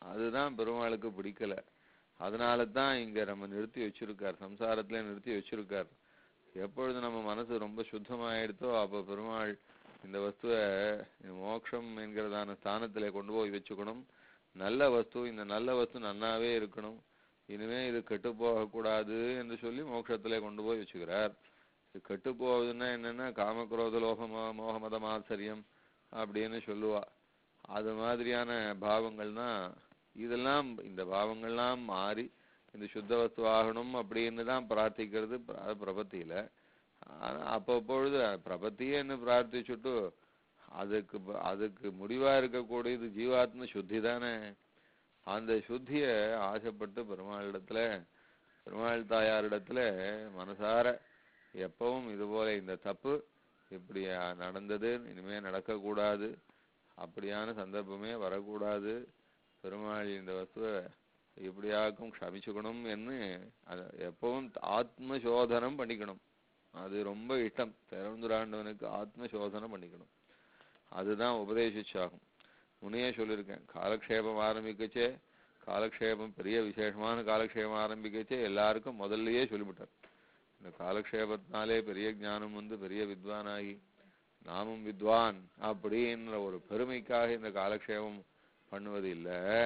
அதுதான் பெருமாளுக்கு பிடிக்கல அதனால தான் இங்க நம்ம நிறுத்தி வச்சிருக்கார் சம்சாரத்திலே நிறுத்தி வச்சிருக்கார் எப்பொழுது நம்ம மனசு ரொம்ப சுத்தமாயிடுதோ அப்ப பெருமாள் இந்த வஸ்துவை மோட்சம் என்கிறதான ஸ்தானத்திலே கொண்டு போய் வச்சுக்கணும் நல்ல வஸ்து இந்த நல்ல வஸ்து நன்னாவே இருக்கணும் இனிமே இது கெட்டு போகக்கூடாது என்று சொல்லி மோட்சத்திலே கொண்டு போய் வச்சுக்கிறார் இது கெட்டு போகுதுன்னா என்னன்னா காமக்ரோத லோகமோ மோகமத மாத்சரியம் அப்படின்னு சொல்லுவா அது மாதிரியான பாவங்கள்னா இதெல்லாம் இந்த பாவங்கள்லாம் மாறி இந்த சுத்த வஸ்து ஆகணும் அப்படின்னு தான் பிரார்த்திக்கிறது பிர- பிரபத்தியில ஆனா அப்பப்பொழுது பிரபத்தியேன்னு பிரார்த்திச்சுட்டு அதுக்கு ப- அதுக்கு முடிவா இருக்கக்கூடியது ஜீவாத்ம சுத்தி தானே அந்த சுத்திய ஆசைப்பட்டு பெருமாளிடத்துல பெருமாள் தாயாரிடத்துல மனசார எப்பவும் இது போல இந்த தப்பு இப்படி அஹ், நடந்தது இனிமே நடக்கக்கூடாது அப்படியான சந்தர்ப்பமே வரக்கூடாது பெருமாள் இந்த வஸ்துவை இப்படியாக்கும் க்ஷமிச்சுக்கணும் என்று அதை எப்பவும் ஆத்ம சோதனம் பண்ணிக்கணும் அது ரொம்ப இஷ்டம் திறந்துராண்டவனுக்கு ஆத்ம சோதனம் பண்ணிக்கணும் அதுதான் உபதேசிச்சாகும் முன்னையே சொல்லியிருக்கேன் காலக்ஷேபம் ஆரம்பிக்கச்சே காலக்ஷேபம் பெரிய விசேஷமான காலக்ஷேபம் ஆரம்பிக்கச்சே எல்லாருக்கும் முதல்லயே சொல்லிவிட்டார் இந்த காலக்ஷேபத்தினாலே பெரிய ஞானம் வந்து பெரிய வித்வானாகி நாமும் வித்வான் அப்படின்ற ஒரு பெருமைக்காக இந்த காலக்ஷேபம் பண்ணுவது இல்ல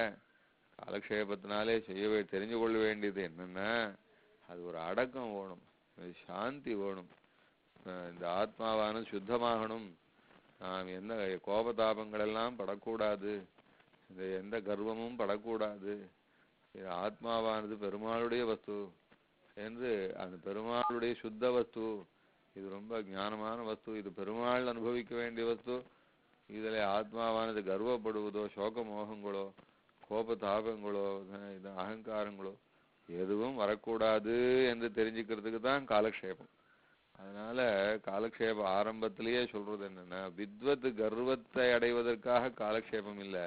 காலக்ஷேபத்தினாலே செய்யவே தெரிஞ்சு கொள்ள வேண்டியது என்னன்னா அது ஒரு அடக்கம் வேணும் அது சாந்தி வேணும் அஹ் இந்த ஆத்மாவானது சுத்தமாகணும் நாம் எந்த கோபதாபங்கள் எல்லாம் படக்கூடாது இந்த எந்த கர்வமும் படக்கூடாது இது ஆத்மாவானது பெருமாளுடைய வஸ்து என்று அந்த பெருமாளுடைய சுத்த வஸ்து இது ரொம்ப ஞானமான வஸ்து இது பெருமாள் அனுபவிக்க வேண்டிய வஸ்து இதில் ஆத்மாவானது கர்வப்படுவதோ சோக மோகங்களோ கோப தாபங்களோ அஹ் இது அகங்காரங்களோ எதுவும் வரக்கூடாது என்று தெரிஞ்சுக்கிறதுக்கு தான் காலக்ஷேபம் அதனால காலக்ஷேப ஆரம்பத்திலேயே சொல்றது என்னன்னா வித்வத் கர்வத்தை அடைவதற்காக காலக்ஷேபம் இல்ல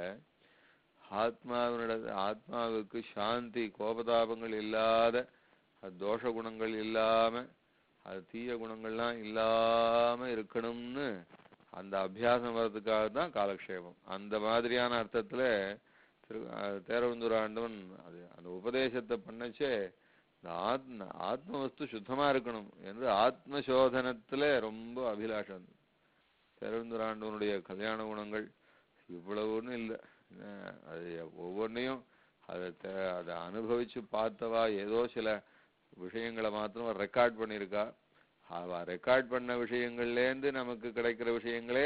ஆத்மாவினிட ஆத்மாவுக்கு சாந்தி கோபதாபங்கள் இல்லாத அது தோஷ குணங்கள் இல்லாம அது தீய குணங்கள்லாம் இல்லாம இருக்கணும்னு அந்த அபியாசம் வர்றதுக்காக தான் காலக்ஷேபம் அந்த மாதிரியான அர்த்தத்துல திரு அஹ் தேரவந்தூர் ஆண்டவன் அது அந்த உபதேசத்தை பண்ணச்சே இந்த ஆத்ம ஆத்ம வஸ்து சுத்தமா இருக்கணும் என்று ஆத்ம சோதனத்துல ரொம்ப அபிலாஷம் தேரவந்தூர் ஆண்டவனுடைய கல்யாண குணங்கள் இவ்வளவுன்னு இல்லை அது ஒவ்வொன்றையும் அதை தே- அதை அனுபவிச்சு பார்த்தவா ஏதோ சில விஷயங்களை மாத்திரம் ரெக்கார்ட் பண்ணியிருக்கா அவ ரெக்கார்ட் பண்ண விஷயங்கள்லேருந்து நமக்கு கிடைக்கிற விஷயங்களே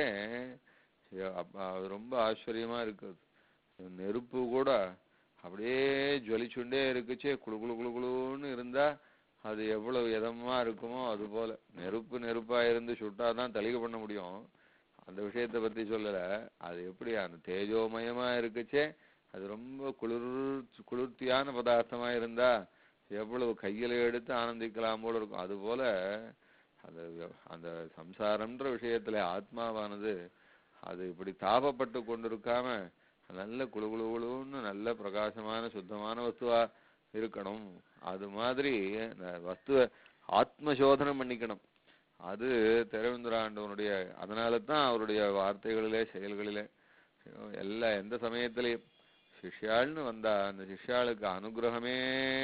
ஐயோ, அப்ப அது ரொம்ப ஆச்சரியமா இருக்குது நெருப்பு கூட அப்படியே ஜொலிச்சுண்டே இருக்குச்சே குளு குளு குளு குளுன்னு இருந்தா அது எவ்வளவு இதமா இருக்குமோ அது போல நெருப்பு நெருப்பா இருந்து சுட்டாதான் தளிகை பண்ண முடியும் அந்த விஷயத்தை பத்தி சொல்லல அது எப்படி அந்த தேஜோமயமா இருக்குச்சே அது ரொம்ப குளிர் குளிர்ச்சியான பதார்த்தமா இருந்தா எவ்வளவு கையில எடுத்து ஆனந்திக்கலாம் போல இருக்கும் அது போல அந்த அந்த சம்சாரம்ன்ற விஷயத்துல ஆத்மாவானது அது இப்படி தாபப்பட்டு கொண்டிருக்காம நல்ல குளு குளு குளுன்னு நல்ல பிரகாசமான சுத்தமான வஸ்துவா இருக்கணும் அது மாதிரி அந்த வஸ்துவ ஆத்ம சோதனம் பண்ணிக்கணும் அது திரவிந்திராண்டவனுடைய அதனால தான் அவருடைய வார்த்தைகளிலே செயல்களிலே எல்லா எந்த சமயத்திலையும் சிஷ்யாள்னு வந்தா அந்த சிஷ்யாளுக்கு அனுகிரகமே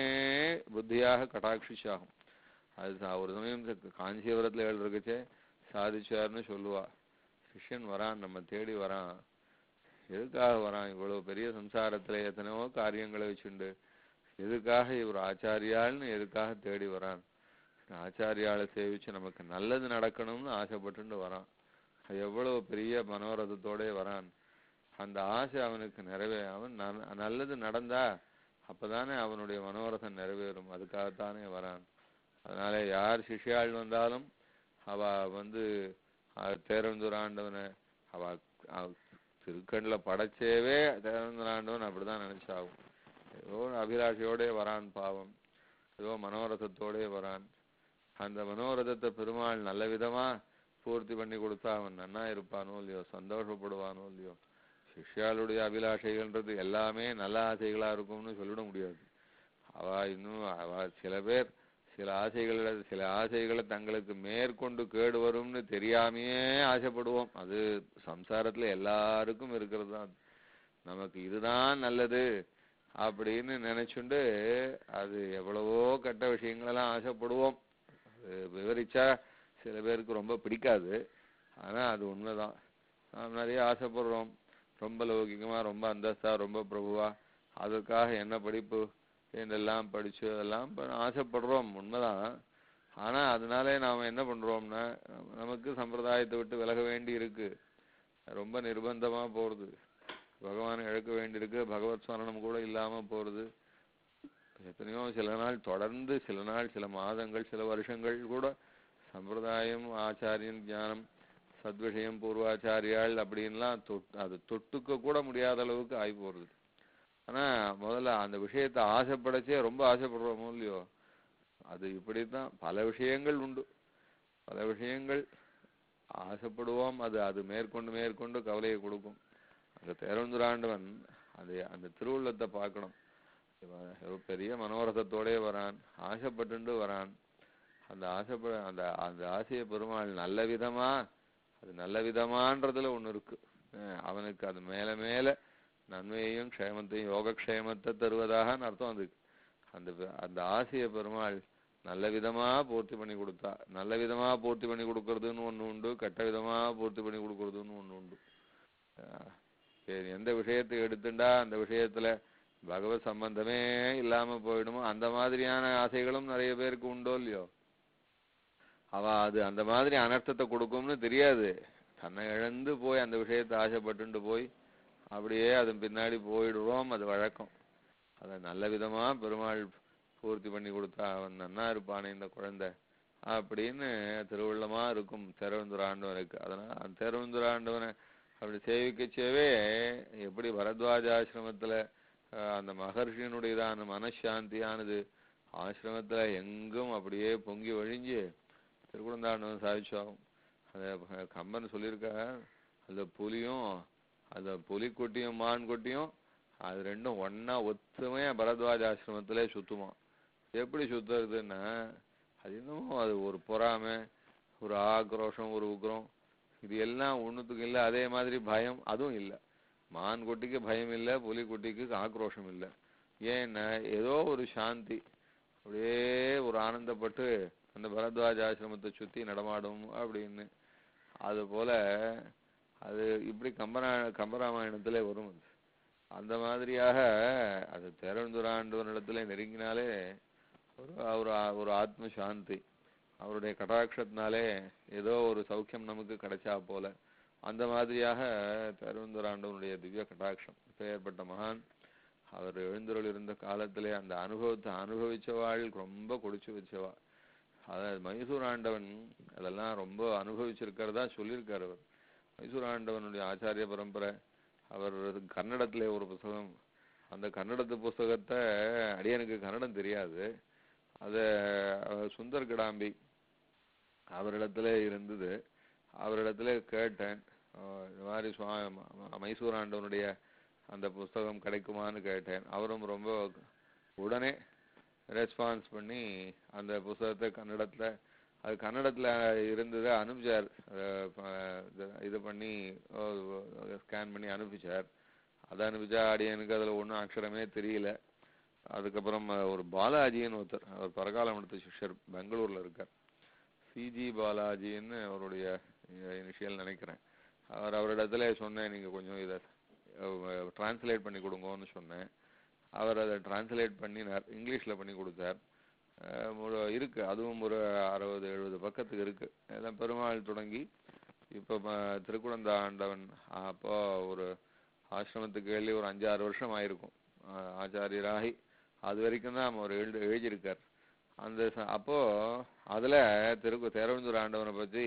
புத்தியாக கட்டாட்சிச்சாகும் அது சா- ஒரு சமயம் இந்த காஞ்சிபுரத்துல எழுதிருக்குச்சே சாதிச்சார்னு சொல்லுவா சிஷ்யன் வரான் நம்ம தேடி வரான் எதுக்காக வரான் இவ்வளவு பெரிய சம்சாரத்துல எத்தனையோ காரியங்களை வச்சுண்டு எதுக்காக இவர் ஆச்சாரியாள்னு எதுக்காக தேடி வரான் ஆச்சாரியாளை சேவிச்சு நமக்கு நல்லது நடக்கணும்னு ஆசைப்பட்டுண்டு வரான் அது எவ்வளவு பெரிய மனோரதத்தோட வரான் அந்த ஆசை அவனுக்கு நிறைவே அவன் ந- நல்லது நடந்தா அப்பதானே அவனுடைய மனோரதம் நிறைவேறும் அதுக்காகத்தானே வரான் அதனால யார் சிஷ்யாள் வந்தாலும் அவ வந்து அஹ், தேரந்தூர் ஆண்டவனை அவ அவ திருக்கண்ல படைச்சேவே தேரந்தூர் ஆண்டவன் அப்படிதான் நினைச்சாகும் ஏதோ ஒரு அபிலாஷையோடே வரான் பாவம் ஏதோ மனோரதத்தோடே வரான் அந்த மனோரதத்தை பெருமாள் நல்ல விதமா பூர்த்தி பண்ணி கொடுத்தா அவன் நன்னா இருப்பானோ இல்லையோ சந்தோஷப்படுவானோ இல்லையோ சிஷ்யாளுடைய அபிலாஷைகள்ன்றது எல்லாமே நல்ல ஆசைகளா இருக்கும்னு சொல்லிட முடியாது அவ இன்னும் அவ சில பேர் சில ஆசைகளை சில ஆசைகளை தங்களுக்கு மேற்கொண்டு கேடு வரும்னு தெரியாமையே ஆசைப்படுவோம் அது சம்சாரத்துல எல்லாருக்கும் இருக்கிறது தான் நமக்கு இதுதான் நல்லது அப்படின்னு நினைச்சுண்டு அது எவ்வளவோ கெட்ட விஷயங்களெல்லாம் ஆசைப்படுவோம் அது விவரிச்சா சில பேருக்கு ரொம்ப பிடிக்காது ஆனா அது உண்மைதான் நாம் நிறைய ஆசைப்படுறோம் ரொம்ப லௌகிகமா ரொம்ப அந்தஸ்தா ரொம்ப பிரபுவா அதற்காக என்ன படிப்பு என்றெல்லாம் படிச்சு அதெல்லாம் ப- ஆசைப்படுறோம் உண்மைதான் ஆனா அதனாலே நாம என்ன பண்றோம்னா நம- நமக்கு சம்பிரதாயத்தை விட்டு விலக வேண்டி இருக்கு ரொம்ப நிர்பந்தமா போறது பகவானை இழக்க வேண்டியிருக்கு பகவத் ஸ்மரணம் கூட இல்லாம போறது எத்தனையோ சில நாள் தொடர்ந்து சில நாள் சில மாதங்கள் சில வருஷங்கள் கூட சம்பிரதாயம் ஆச்சாரியன் ஞானம் சத்விஷயம் பூர்வாச்சாரியாள் அப்படின்லாம் தொட் அது தொட்டுக்க கூட முடியாத அளவுக்கு ஆகி போறது ஆனா முதல்ல அந்த விஷயத்தை ஆசைப்படச்சே ரொம்ப ஆசைப்படுறோமோ இல்லையோ அது இப்படித்தான் பல விஷயங்கள் உண்டு பல விஷயங்கள் ஆசைப்படுவோம் அது அது மேற்கொண்டு மேற்கொண்டு கவலையை கொடுக்கும் அந்த தேரந்துராண்டவன் அது அந்த திருவுள்ளத்தை பார்க்கணும் இவன் ஒரு பெரிய மனோரதத்தோடே வரான் ஆசைப்பட்டுண்டு வரான் அந்த ஆசைப்பட அந்த அந்த ஆசையை பெருமாள் நல்ல விதமா அது நல்ல விதமான்றதுல ஒண்ணு இருக்கு அஹ் அவனுக்கு அது மேல மேல நன்மையையும் க்ஷேமத்தையும் யோகக்ஷேமத்தை தருவதாக அர்த்தம் அதுக்கு அந்த பெ- அந்த ஆசையை பெருமாள் நல்ல விதமா பூர்த்தி பண்ணி கொடுத்தா நல்ல விதமா பூர்த்தி பண்ணி கொடுக்கறதுன்னு ஒண்ணு உண்டு கெட்ட விதமா பூர்த்தி பண்ணி கொடுக்கறதுன்னு ஒண்ணு உண்டு அஹ் சரி எந்த விஷயத்தை எடுத்துண்டா அந்த விஷயத்துல பகவத் சம்பந்தமே இல்லாம போயிடுமோ அந்த மாதிரியான ஆசைகளும் நிறைய பேருக்கு உண்டோ இல்லையோ அவ அது அந்த மாதிரி அனர்த்தத்தை கொடுக்கும்னு தெரியாது தன்னை இழந்து போய் அந்த விஷயத்தை ஆசைப்பட்டுண்டு போய் அப்படியே அதன் பின்னாடி போயிடுவோம் அது வழக்கம் அதை நல்ல விதமா பெருமாள் பூர்த்தி பண்ணி கொடுத்தா அவன் நன்னா இருப்பானே இந்த குழந்தை அப்படின்னு திருவுள்ளமா இருக்கும் தேரவந்துராண்டவனுக்கு அதனால அந்த தேரவந்துராண்டவனை அப்படி சேவிக்கச்சேவே எப்படி பரத்வாஜ ஆசிரமத்துல அஹ், அந்த மகர்ஷியினுடையதான மனசாந்தியானது ஆசிரமத்துல எங்கும் அப்படியே பொங்கி வழிஞ்சு திருக்குழந்தாண்டவன் சாதிச்சாகும் அந்த கம்பன் சொல்லியிருக்கார் அந்த புலியும் அந்த புலிக்குட்டியும் மான் குட்டியும் அது ரெண்டும் ஒண்ணா ஒத்துமையா பரத்வாஜ ஆசிரமத்திலே சுத்துமா எப்படி சுத்துறதுன்னா அது என்னமோ அது ஒரு பொறாமை ஒரு ஆக்ரோஷம் ஒரு உக்ரம் இது எல்லாம் ஒண்ணுத்துக்கு இல்ல அதே மாதிரி பயம் அதுவும் இல்ல மான் குட்டிக்கு பயம் இல்ல புலி குட்டிக்கு ஆக்ரோஷம் இல்ல ஏன்னா ஏதோ ஒரு சாந்தி அப்படியே ஒரு ஆனந்தப்பட்டு அந்த பரத்வாஜ ஆசிரமத்தை சுத்தி நடமாடும் அப்படின்னு அது போல அது இப்படி கம்பரா கம்பராமாயணத்திலே வரும் அது அந்த மாதிரியாக அது தேரந்துராண்டவனிடத்துல நெருங்கினாலே ஒரு ஒரு ஒரு ஆத்ம சாந்தி அவருடைய கடாட்சத்தினாலே ஏதோ ஒரு சௌக்கியம் நமக்கு கிடைச்சா போல அந்த மாதிரியாக தேரந்துராண்டவனுடைய திவ்ய கடாட்சம் பெயர்பட்ட மகான் அவர் எழுந்தருள் இருந்த காலத்திலே அந்த அனுபவத்தை அனுபவிச்சவாள் ரொம்ப கொடுத்து வச்சவா அதாவது மைசூர் ஆண்டவன் அதெல்லாம் ரொம்ப அனுபவிச்சிருக்கிறதா சொல்லியிருக்காரு அவர் மைசூர் ஆண்டவனுடைய ஆச்சாரிய பரம்பரை அவர் கன்னடத்திலே ஒரு புஸ்தகம் அந்த கன்னடத்து புஸ்தகத்தை அடியனுக்கு கன்னடம் தெரியாது அதை சுந்தர் கிடாம்பி அவரிடத்துல இருந்தது அவரிடத்துல கேட்டேன் அஹ் இந்த மாதிரி சுவா ம- மைசூர் ஆண்டவனுடைய அந்த புஸ்தகம் கிடைக்குமான்னு கேட்டேன் அவரும் ரொம்ப உடனே ரெஸ்பான்ஸ் பண்ணி அந்த புஸ்தகத்தை கன்னடத்துல அது கன்னடத்துல இருந்ததை அனுப்பிச்சார் அஹ் ப- இது- இது பண்ணி ஸ்கேன் பண்ணி அனுப்பிச்சார் அதை அனுப்பிச்சா அடியனுக்கு அதுல ஒண்ணும் அக்ஷரமே தெரியல அதுக்கப்புறம் அஹ், ஒரு பாலாஜின்னு ஒருத்தர் அவர் பரகாலம் எடுத்த சிஷ்யர் பெங்களூர்ல இருக்கார் சிஜி பாலாஜின்னு அவருடைய இனிஷியல் நினைக்கிறேன் அவர் அவரிடத்துல சொன்னேன் நீங்க கொஞ்சம் இதை டிரான்ஸ்லேட் பண்ணி கொடுங்கன்னு சொன்னேன் அவர் அதை டிரான்ஸ்லேட் பண்ணினார் இங்கிலீஷ்ல பண்ணி கொடுத்தார் அஹ் ஒரு இருக்கு அதுவும் ஒரு அறுபது எழுபது பக்கத்துக்கு இருக்கு எல்லாம் பெருமாள் தொடங்கி இப்போ ம- திருக்குழந்த ஆண்டவன் அப்போ ஒரு ஆசிரமத்துக்கு எழுதி ஒரு அஞ்சாறு வருஷம் ஆயிருக்கும் ஆ- ஆச்சாரியராகி அது வரைக்கும் தான் அவர் எழுதி எழுதியிருக்கார் அந்த ச- அப்போ அதுல திருக்கு தேரவந்தூர் ஆண்டவனை பத்தி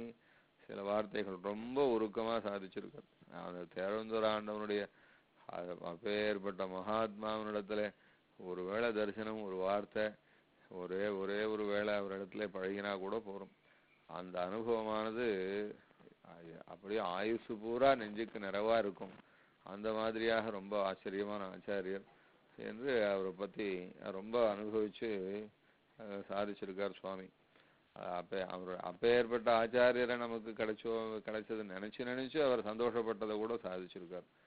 சில வார்த்தைகள் ரொம்ப உருக்கமா சாதிச்சிருக்கார் அந்த தேரவந்தூர் ஆண்டவனுடைய அது அப்பேற்பட்ட மகாத்மாவினிடத்துல ஒரு வேளை தரிசனம் ஒரு வார்த்தை ஒரே ஒரே ஒரு வேளை அவரிடத்துல பழகினா கூட போறோம் அந்த அனுபவமானது அது அப்படியே ஆயுசு பூரா நெஞ்சுக்கு நிறைவா இருக்கும் அந்த மாதிரியாக ரொம்ப ஆச்சரியமான ஆச்சாரியர் என்று அவரை பத்தி ரொம்ப அனுபவிச்சு அஹ், சாதிச்சிருக்கார் சுவாமி அஹ் அப்ப அவர் அப்பேற்பட்ட ஆச்சாரியரை நமக்கு கிடைச்சோ கிடைச்சது நினைச்சு நினைச்சு அவர் சந்தோஷப்பட்டதை கூட சாதிச்சிருக்கார்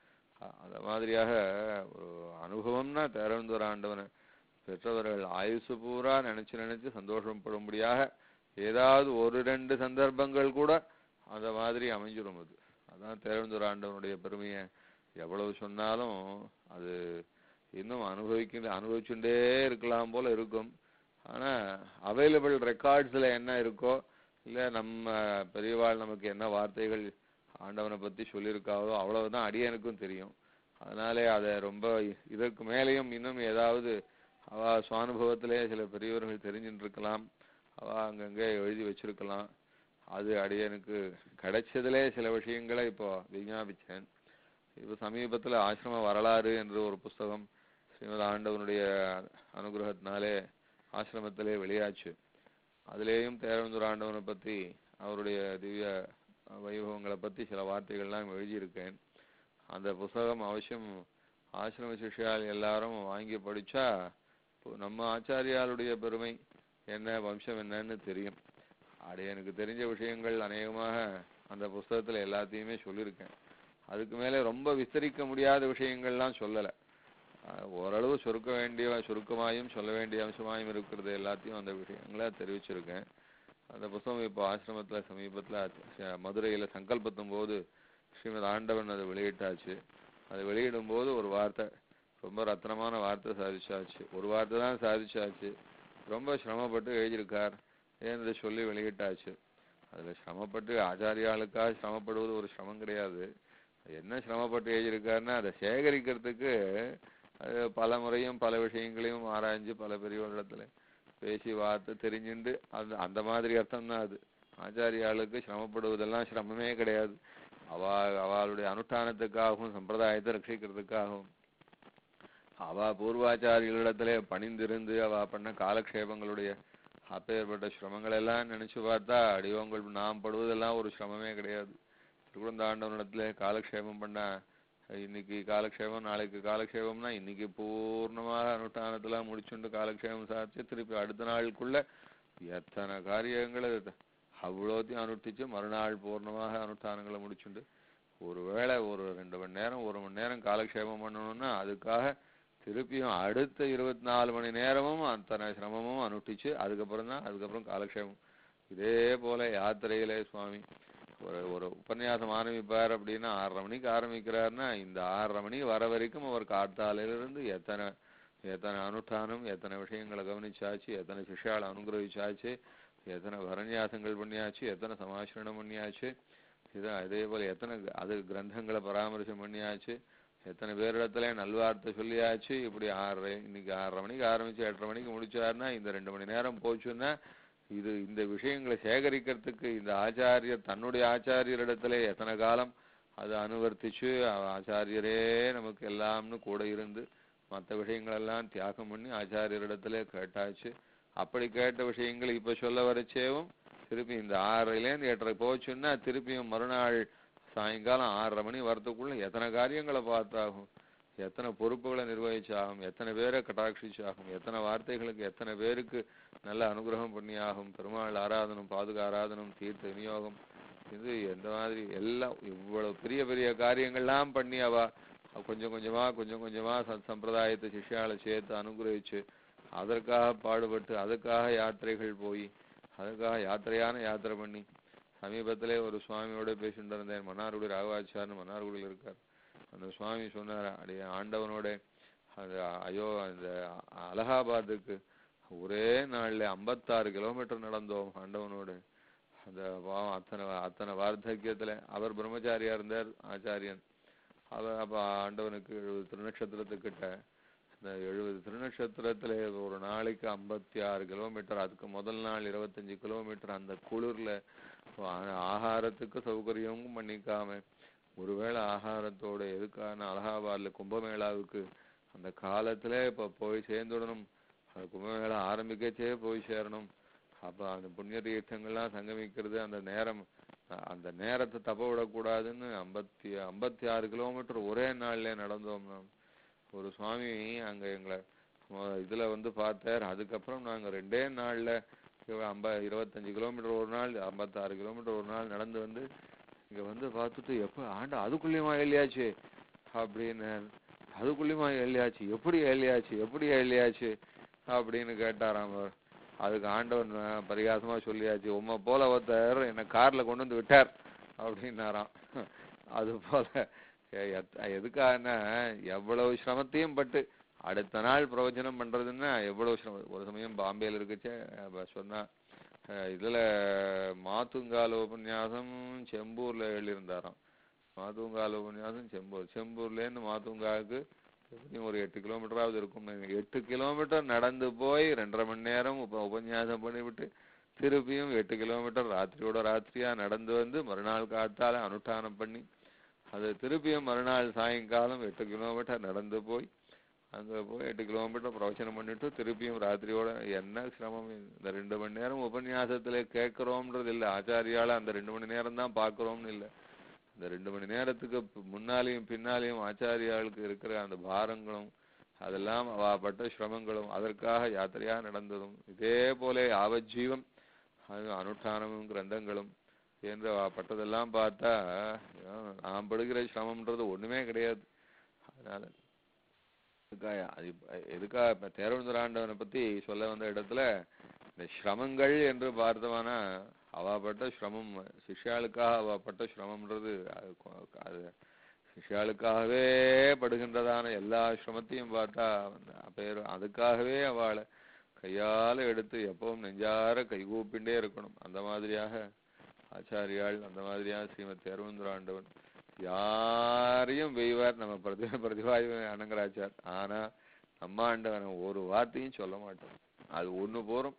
அ- அந்த மாதிரியாக ஒரு அனுபவம்னா தேரவந்தூர் ஆண்டவனை பெற்றவர்கள் ஆயுசு பூரா நினைச்சு நினைச்சு சந்தோஷப்படும்படியாக ஏதாவது ஒரு ரெண்டு சந்தர்ப்பங்கள் கூட அந்த மாதிரி அமைஞ்சிரும் அது அதான் தேரவந்தூர் ஆண்டவனுடைய பெருமையை எவ்வளவு சொன்னாலும் அது இன்னும் அனுபவிக்க அனுபவிச்சுட்டே இருக்கலாம் போல இருக்கும் ஆனா அவைலபிள் ரெக்கார்ட்ஸ்ல என்ன இருக்கோ இல்ல நம்ம பெரியவாள் நமக்கு என்ன வார்த்தைகள் ஆண்டவனை பத்தி சொல்லியிருக்காவோ அவ்வளவுதான் அடியனுக்கும் தெரியும் அதனாலே அதை ரொம்ப இதற்கு மேலேயும் இன்னும் ஏதாவது அவ சுவானுபவத்திலே சில பெரியவர்கள் தெரிஞ்சுட்டு இருக்கலாம் அவ அங்கங்கே எழுதி வச்சிருக்கலாம் அது அடியனுக்கு கிடைச்சதிலே சில விஷயங்களை இப்போ விஞ்ஞாபிச்சேன் இப்போ சமீபத்துல ஆசிரம வரலாறு என்ற ஒரு புஸ்தகம் ஸ்ரீமத் ஆண்டவனுடைய அனுகிரகத்தினாலே ஆசிரமத்திலே வெளியாச்சு அதிலேயும் தேரவந்தூர் ஆண்டவனை பத்தி அவருடைய திவ்ய வைபவங்களை பத்தி சில வார்த்தைகள்லாம் எழுதியிருக்கேன் அந்த புஸ்தகம் அவசியம் ஆசிரம சிஷ்யால் எல்லாரும் வாங்கி படிச்சா இப்போ நம்ம ஆச்சாரியாளுடைய பெருமை என்ன வம்சம் என்னன்னு தெரியும் அது எனக்கு தெரிஞ்ச விஷயங்கள் அநேகமாக அந்த புஸ்தகத்துல எல்லாத்தையுமே சொல்லியிருக்கேன் அதுக்கு மேலே ரொம்ப விஸ்தரிக்க முடியாத விஷயங்கள்லாம் சொல்லலை அஹ் ஓரளவு சுருக்க வேண்டிய சுருக்கமாயும் சொல்ல வேண்டிய அம்சமாயும் இருக்கிறது எல்லாத்தையும் அந்த விஷயங்களை தெரிவிச்சிருக்கேன் அந்த புஸ்தகம் இப்போ ஆசிரமத்துல சமீபத்துல ச- மதுரையில சங்கல்பத்தும் போது ஸ்ரீமத் ஆண்டவன் அதை வெளியிட்டாச்சு அதை வெளியிடும் போது ஒரு வார்த்தை ரொம்ப ரத்னமான வார்த்தை சாதிச்சாச்சு ஒரு வார்த்தை தான் சாதிச்சாச்சு ரொம்ப சிரமப்பட்டு எழுதியிருக்கார் என்று சொல்லி வெளியிட்டாச்சு அதுல சிரமப்பட்டு ஆச்சாரியாளுக்காக சிரமப்படுவது ஒரு சிரமம் கிடையாது என்ன சிரமப்பட்டு எழுதியிருக்காருன்னா அதை சேகரிக்கிறதுக்கு அது பல முறையும் பல விஷயங்களையும் ஆராய்ஞ்சு பல பெரியவர்களிடத்துல பேசி வார்த்தை தெரிஞ்சுண்டு அந்த அந்த மாதிரி அர்த்தம் தான் அது ஆச்சாரியாளுக்கு சிரமப்படுவதெல்லாம் சிரமமே கிடையாது அவ அவளுடைய அனுஷ்டானத்துக்காகவும் சம்பிரதாயத்தை ரட்சிக்கிறதுக்காகவும் அவ பூர்வாச்சாரிகளிடத்திலே பணிந்திருந்து அவ பண்ண காலக்ஷேபங்களுடைய அப்பேற்பட்ட சிரமங்கள் எல்லாம் நினைச்சு பார்த்தா அடியோங்கள் நாம் படுவதெல்லாம் ஒரு சிரமமே கிடையாது திருக்குழந்தாண்டவனிடத்துல காலக்ஷேபம் பண்ணா இன்னைக்கு காலக்ஷேபம் நாளைக்கு காலக்ஷேபம்னா இன்னைக்கு பூர்ணமாக அனுஷ்டானத்துல முடிச்சுண்டு காலக்ஷேபம் சாதிச்சு திருப்பி அடுத்த நாளுக்குள்ள எத்தனை காரியங்களை அவ்வளோத்தையும் அனுஷ்டிச்சு மறுநாள் பூர்ணமாக அனுஷ்டானங்களை முடிச்சுண்டு ஒருவேளை ஒரு ரெண்டு மணி நேரம் ஒரு மணி நேரம் காலக்ஷேபம் பண்ணணும்னா அதுக்காக திருப்பியும் அடுத்த இருபத்தி நாலு மணி நேரமும் அத்தனை சிரமமும் அனுஷ்டிச்சு அதுக்கப்புறம் தான் அதுக்கப்புறம் காலக்ஷேபம் இதே போல யாத்திரையிலே சுவாமி ஒரு ஒரு உபன்யாசம் ஆரம்பிப்பார் அப்படின்னா ஆறரை மணிக்கு ஆரம்பிக்கிறாருன்னா இந்த ஆறரை மணி வர வரைக்கும் அவர் காத்தாலையிலிருந்து எத்தனை எத்தனை அனுஷ்டானம் எத்தனை விஷயங்களை கவனிச்சாச்சு எத்தனை சிஷ்யாளை அனுகிரகிச்சாச்சு எத்தனை வரநியாசங்கள் பண்ணியாச்சு எத்தனை சமாசிரணம் பண்ணியாச்சு இது அதே போல எத்தனை க- அது கிரந்தங்களை பராமரிசம் பண்ணியாச்சு எத்தனை பேரிடத்துல நல்வார்த்தை சொல்லியாச்சு இப்படி ஆறரை இன்னைக்கு ஆறரை மணிக்கு ஆரம்பிச்சு எட்டரை மணிக்கு முடிச்சாருன்னா இந்த ரெண்டு மணி நேரம் போச்சுன்னா இது இந்த விஷயங்களை சேகரிக்கிறதுக்கு இந்த ஆச்சாரியர் தன்னுடைய ஆச்சாரியரிடத்துல எத்தனை காலம் அதை அனுவர்த்திச்சு அவ ஆச்சாரியரே நமக்கு எல்லாம்னு கூட இருந்து மற்ற விஷயங்களெல்லாம் தியாகம் பண்ணி ஆச்சாரியரிடத்துல கேட்டாச்சு அப்படி கேட்ட விஷயங்கள் இப்ப சொல்ல வரச்சேவும் திருப்பி இந்த ஆறரைலேருந்து எட்டரை போச்சுன்னா திருப்பியும் மறுநாள் சாயங்காலம் ஆறரை மணி வரதுக்குள்ள எத்தனை காரியங்களை பார்த்தாகும் எத்தனை பொறுப்புகளை நிர்வகிச்சாகும் எத்தனை பேரை கட்டாட்சிச்சாகும் எத்தனை வார்த்தைகளுக்கு எத்தனை பேருக்கு நல்ல அனுகிரகம் பண்ணியாகும் பெருமாள் ஆராதனம் பாதுகா ஆராதனம் தீர்த்த விநியோகம் இது எந்த மாதிரி எல்லாம் இவ்வளவு பெரிய பெரிய காரியங்கள்லாம் பண்ணி அவ அவ கொஞ்சம் கொஞ்சமா கொஞ்சம் கொஞ்சமா சத் சம்பிரதாயத்தை சிஷ்யால சேர்த்து அனுகிரகிச்சு அதற்காக பாடுபட்டு அதுக்காக யாத்திரைகள் போய் அதுக்காக யாத்திரையான யாத்திரை பண்ணி சமீபத்திலே ஒரு சுவாமியோட பேசிட்டு இருந்தேன் மன்னார்குடி ராகவாச்சார்னு மன்னார்குடியில் இருக்கார் அந்த சுவாமி சொன்னார் அடைய ஆண்டவனோட அந்த ஐயோ அந்த அலகாபாத்துக்கு ஒரே நாள்ல ஐம்பத்தாறு கிலோமீட்டர் நடந்தோம் ஆண்டவனோட அந்த பாவம் அத்தனை அத்தனை வார்த்தக்கியத்துல அவர் பிரம்மச்சாரியா இருந்தார் ஆச்சாரியன் அவர் அப்ப ஆண்டவனுக்கு எழுபது திருநட்சத்திரத்துக்கிட்ட இந்த எழுபது திருநட்சத்திரத்துல ஒரு நாளைக்கு ஐம்பத்தி ஆறு கிலோமீட்டர் அதுக்கு முதல் நாள் இருபத்தஞ்சு கிலோமீட்டர் அந்த குளிர்ல ஆ- ஆகாரத்துக்கு சௌகரியமும் பண்ணிக்காம ஒருவேளை ஆகாரத்தோட எதுக்கான அலகாபாத்ல கும்பமேளாவுக்கு அந்த காலத்துல இப்ப போய் சேர்ந்துடணும் அந்த கும்பமேளா ஆரம்பிக்கச்சே போய் சேரணும் அப்ப அந்த புண்ணிய தீர்த்தங்கள்லாம் சங்கமிக்கிறது அந்த நேரம் அ- அந்த நேரத்தை தப்ப விடக்கூடாதுன்னு ஐம்பத்தி ஐம்பத்தி ஆறு கிலோமீட்டர் ஒரே நாள்ல நடந்தோம் நாம் ஒரு சுவாமி அங்க எங்களை மொ- இதுல வந்து பார்த்தார் அதுக்கப்புறம் நாங்க ரெண்டே நாள்ல இவ- ஐம்ப இருபத்தஞ்சு கிலோமீட்டர் ஒரு நாள் ஐம்பத்தாறு கிலோமீட்டர் ஒரு நாள் நடந்து வந்து இங்க வந்து பார்த்துட்டு எப்ப ஆண்டா அதுக்குள்ளேயுமா இல்லையாச்சு அப்படின்னு அதுக்குள்ளேயுமா ஏழியாச்சு எப்படி ஏழியாச்சு எப்படி ஏழியாச்சு அப்படின்னு கேட்டாராம் அவர் அதுக்கு ஆண்டவன் அஹ், பரிகாசமா சொல்லியாச்சு உம்மை போல ஒருத்தர் என்னை கார்ல கொண்டு வந்து விட்டார் அப்படின்னாராம் அது போல எ- எத்- எதுக்காகன்னா எவ்வளவு சிரமத்தையும் பட்டு அடுத்த நாள் பிரவச்சனம் பண்றதுன்னா எவ்வளவு சிரமம் ஒரு சமயம் பாம்பேல இருக்குச்சே அப்ப சொன்னா அஹ், இதுல மாத்துங்கால உபன்யாசம் செம்பூர்ல எழுதியிருந்தாராம் மாத்துங்கால உபன்யாசம் செம்பூர் செம்பூர்ல இருந்து மாத்துங்காவுக்கு எப்படியும் ஒரு எட்டு கிலோமீட்டராவது இருக்கும் நினைக்கிறேன். எட்டு கிலோமீட்டர் நடந்து போய் ரெண்டரை மணி நேரம் உப உபன்யாசம் பண்ணிவிட்டு திருப்பியும் எட்டு கிலோமீட்டர் ராத்திரியோட ராத்திரியா நடந்து வந்து மறுநாள் காத்தால அனுஷ்டானம் பண்ணி அது திருப்பியும் மறுநாள் சாயங்காலம் எட்டு கிலோமீட்டர் நடந்து போய் அங்க போய் எட்டு கிலோமீட்டர் பிரவச்சனம் பண்ணிட்டு திருப்பியும் ராத்திரியோட என்ன சிரமம் இது? இந்த ரெண்டு மணி நேரம் உபன்யாசத்துல கேட்கிறோம்ன்றது இல்ல ஆச்சாரியால அந்த ரெண்டு மணி நேரம் தான் பாக்குறோம்னு இல்ல இந்த ரெண்டு மணி நேரத்துக்கு பி- முன்னாலேயும் பின்னாலேயும் ஆச்சாரியாளுக்கு இருக்கிற அந்த பாரங்களும் அதெல்லாம் அவ பட்ட சிரமங்களும் அதற்காக யாத்திரையா நடந்ததும் இதே போல யாவஜீவம் அது அனுஷ்டானமும் கிரந்தங்களும் என்று அவ பட்டதெல்லாம் பார்த்தா அஹ், நாம் படுகிற சிரமம்ன்றது ஒண்ணுமே கிடையாது அதனால எதுக்காக அது இப்ப எதுக்கா இப்ப தேரவந்தராண்டவனை பத்தி சொல்ல வந்த இடத்துல இந்த சிரமங்கள் என்று பார்த்தோம்னா அவ பட்ட சிரமம் சிஷ்யாளுக்காக அவ பட்ட சிரமம்ன்றது அது கொ- அது சிஷ்யாளுக்காகவே படுகின்றதான எல்லா சிரமத்தையும் பார்த்தா அந்த பேர் அதுக்காகவே அவளை கையால எடுத்து எப்பவும் நெஞ்சார கைகூப்பிண்டே இருக்கணும் அந்த மாதிரியாக ஆச்சாரியாள் அந்த மாதிரியாக ஸ்ரீமத் தேர்வந்தராண்டவன் யாரையும் வெய்வார் நம்ம பிரதி பிரதிவாயு அனங்கராச்சார் ஆனா நம்ம ஆண்டவன் ஒரு வார்த்தையும் சொல்ல மாட்டோம் அது ஒண்ணு போறோம்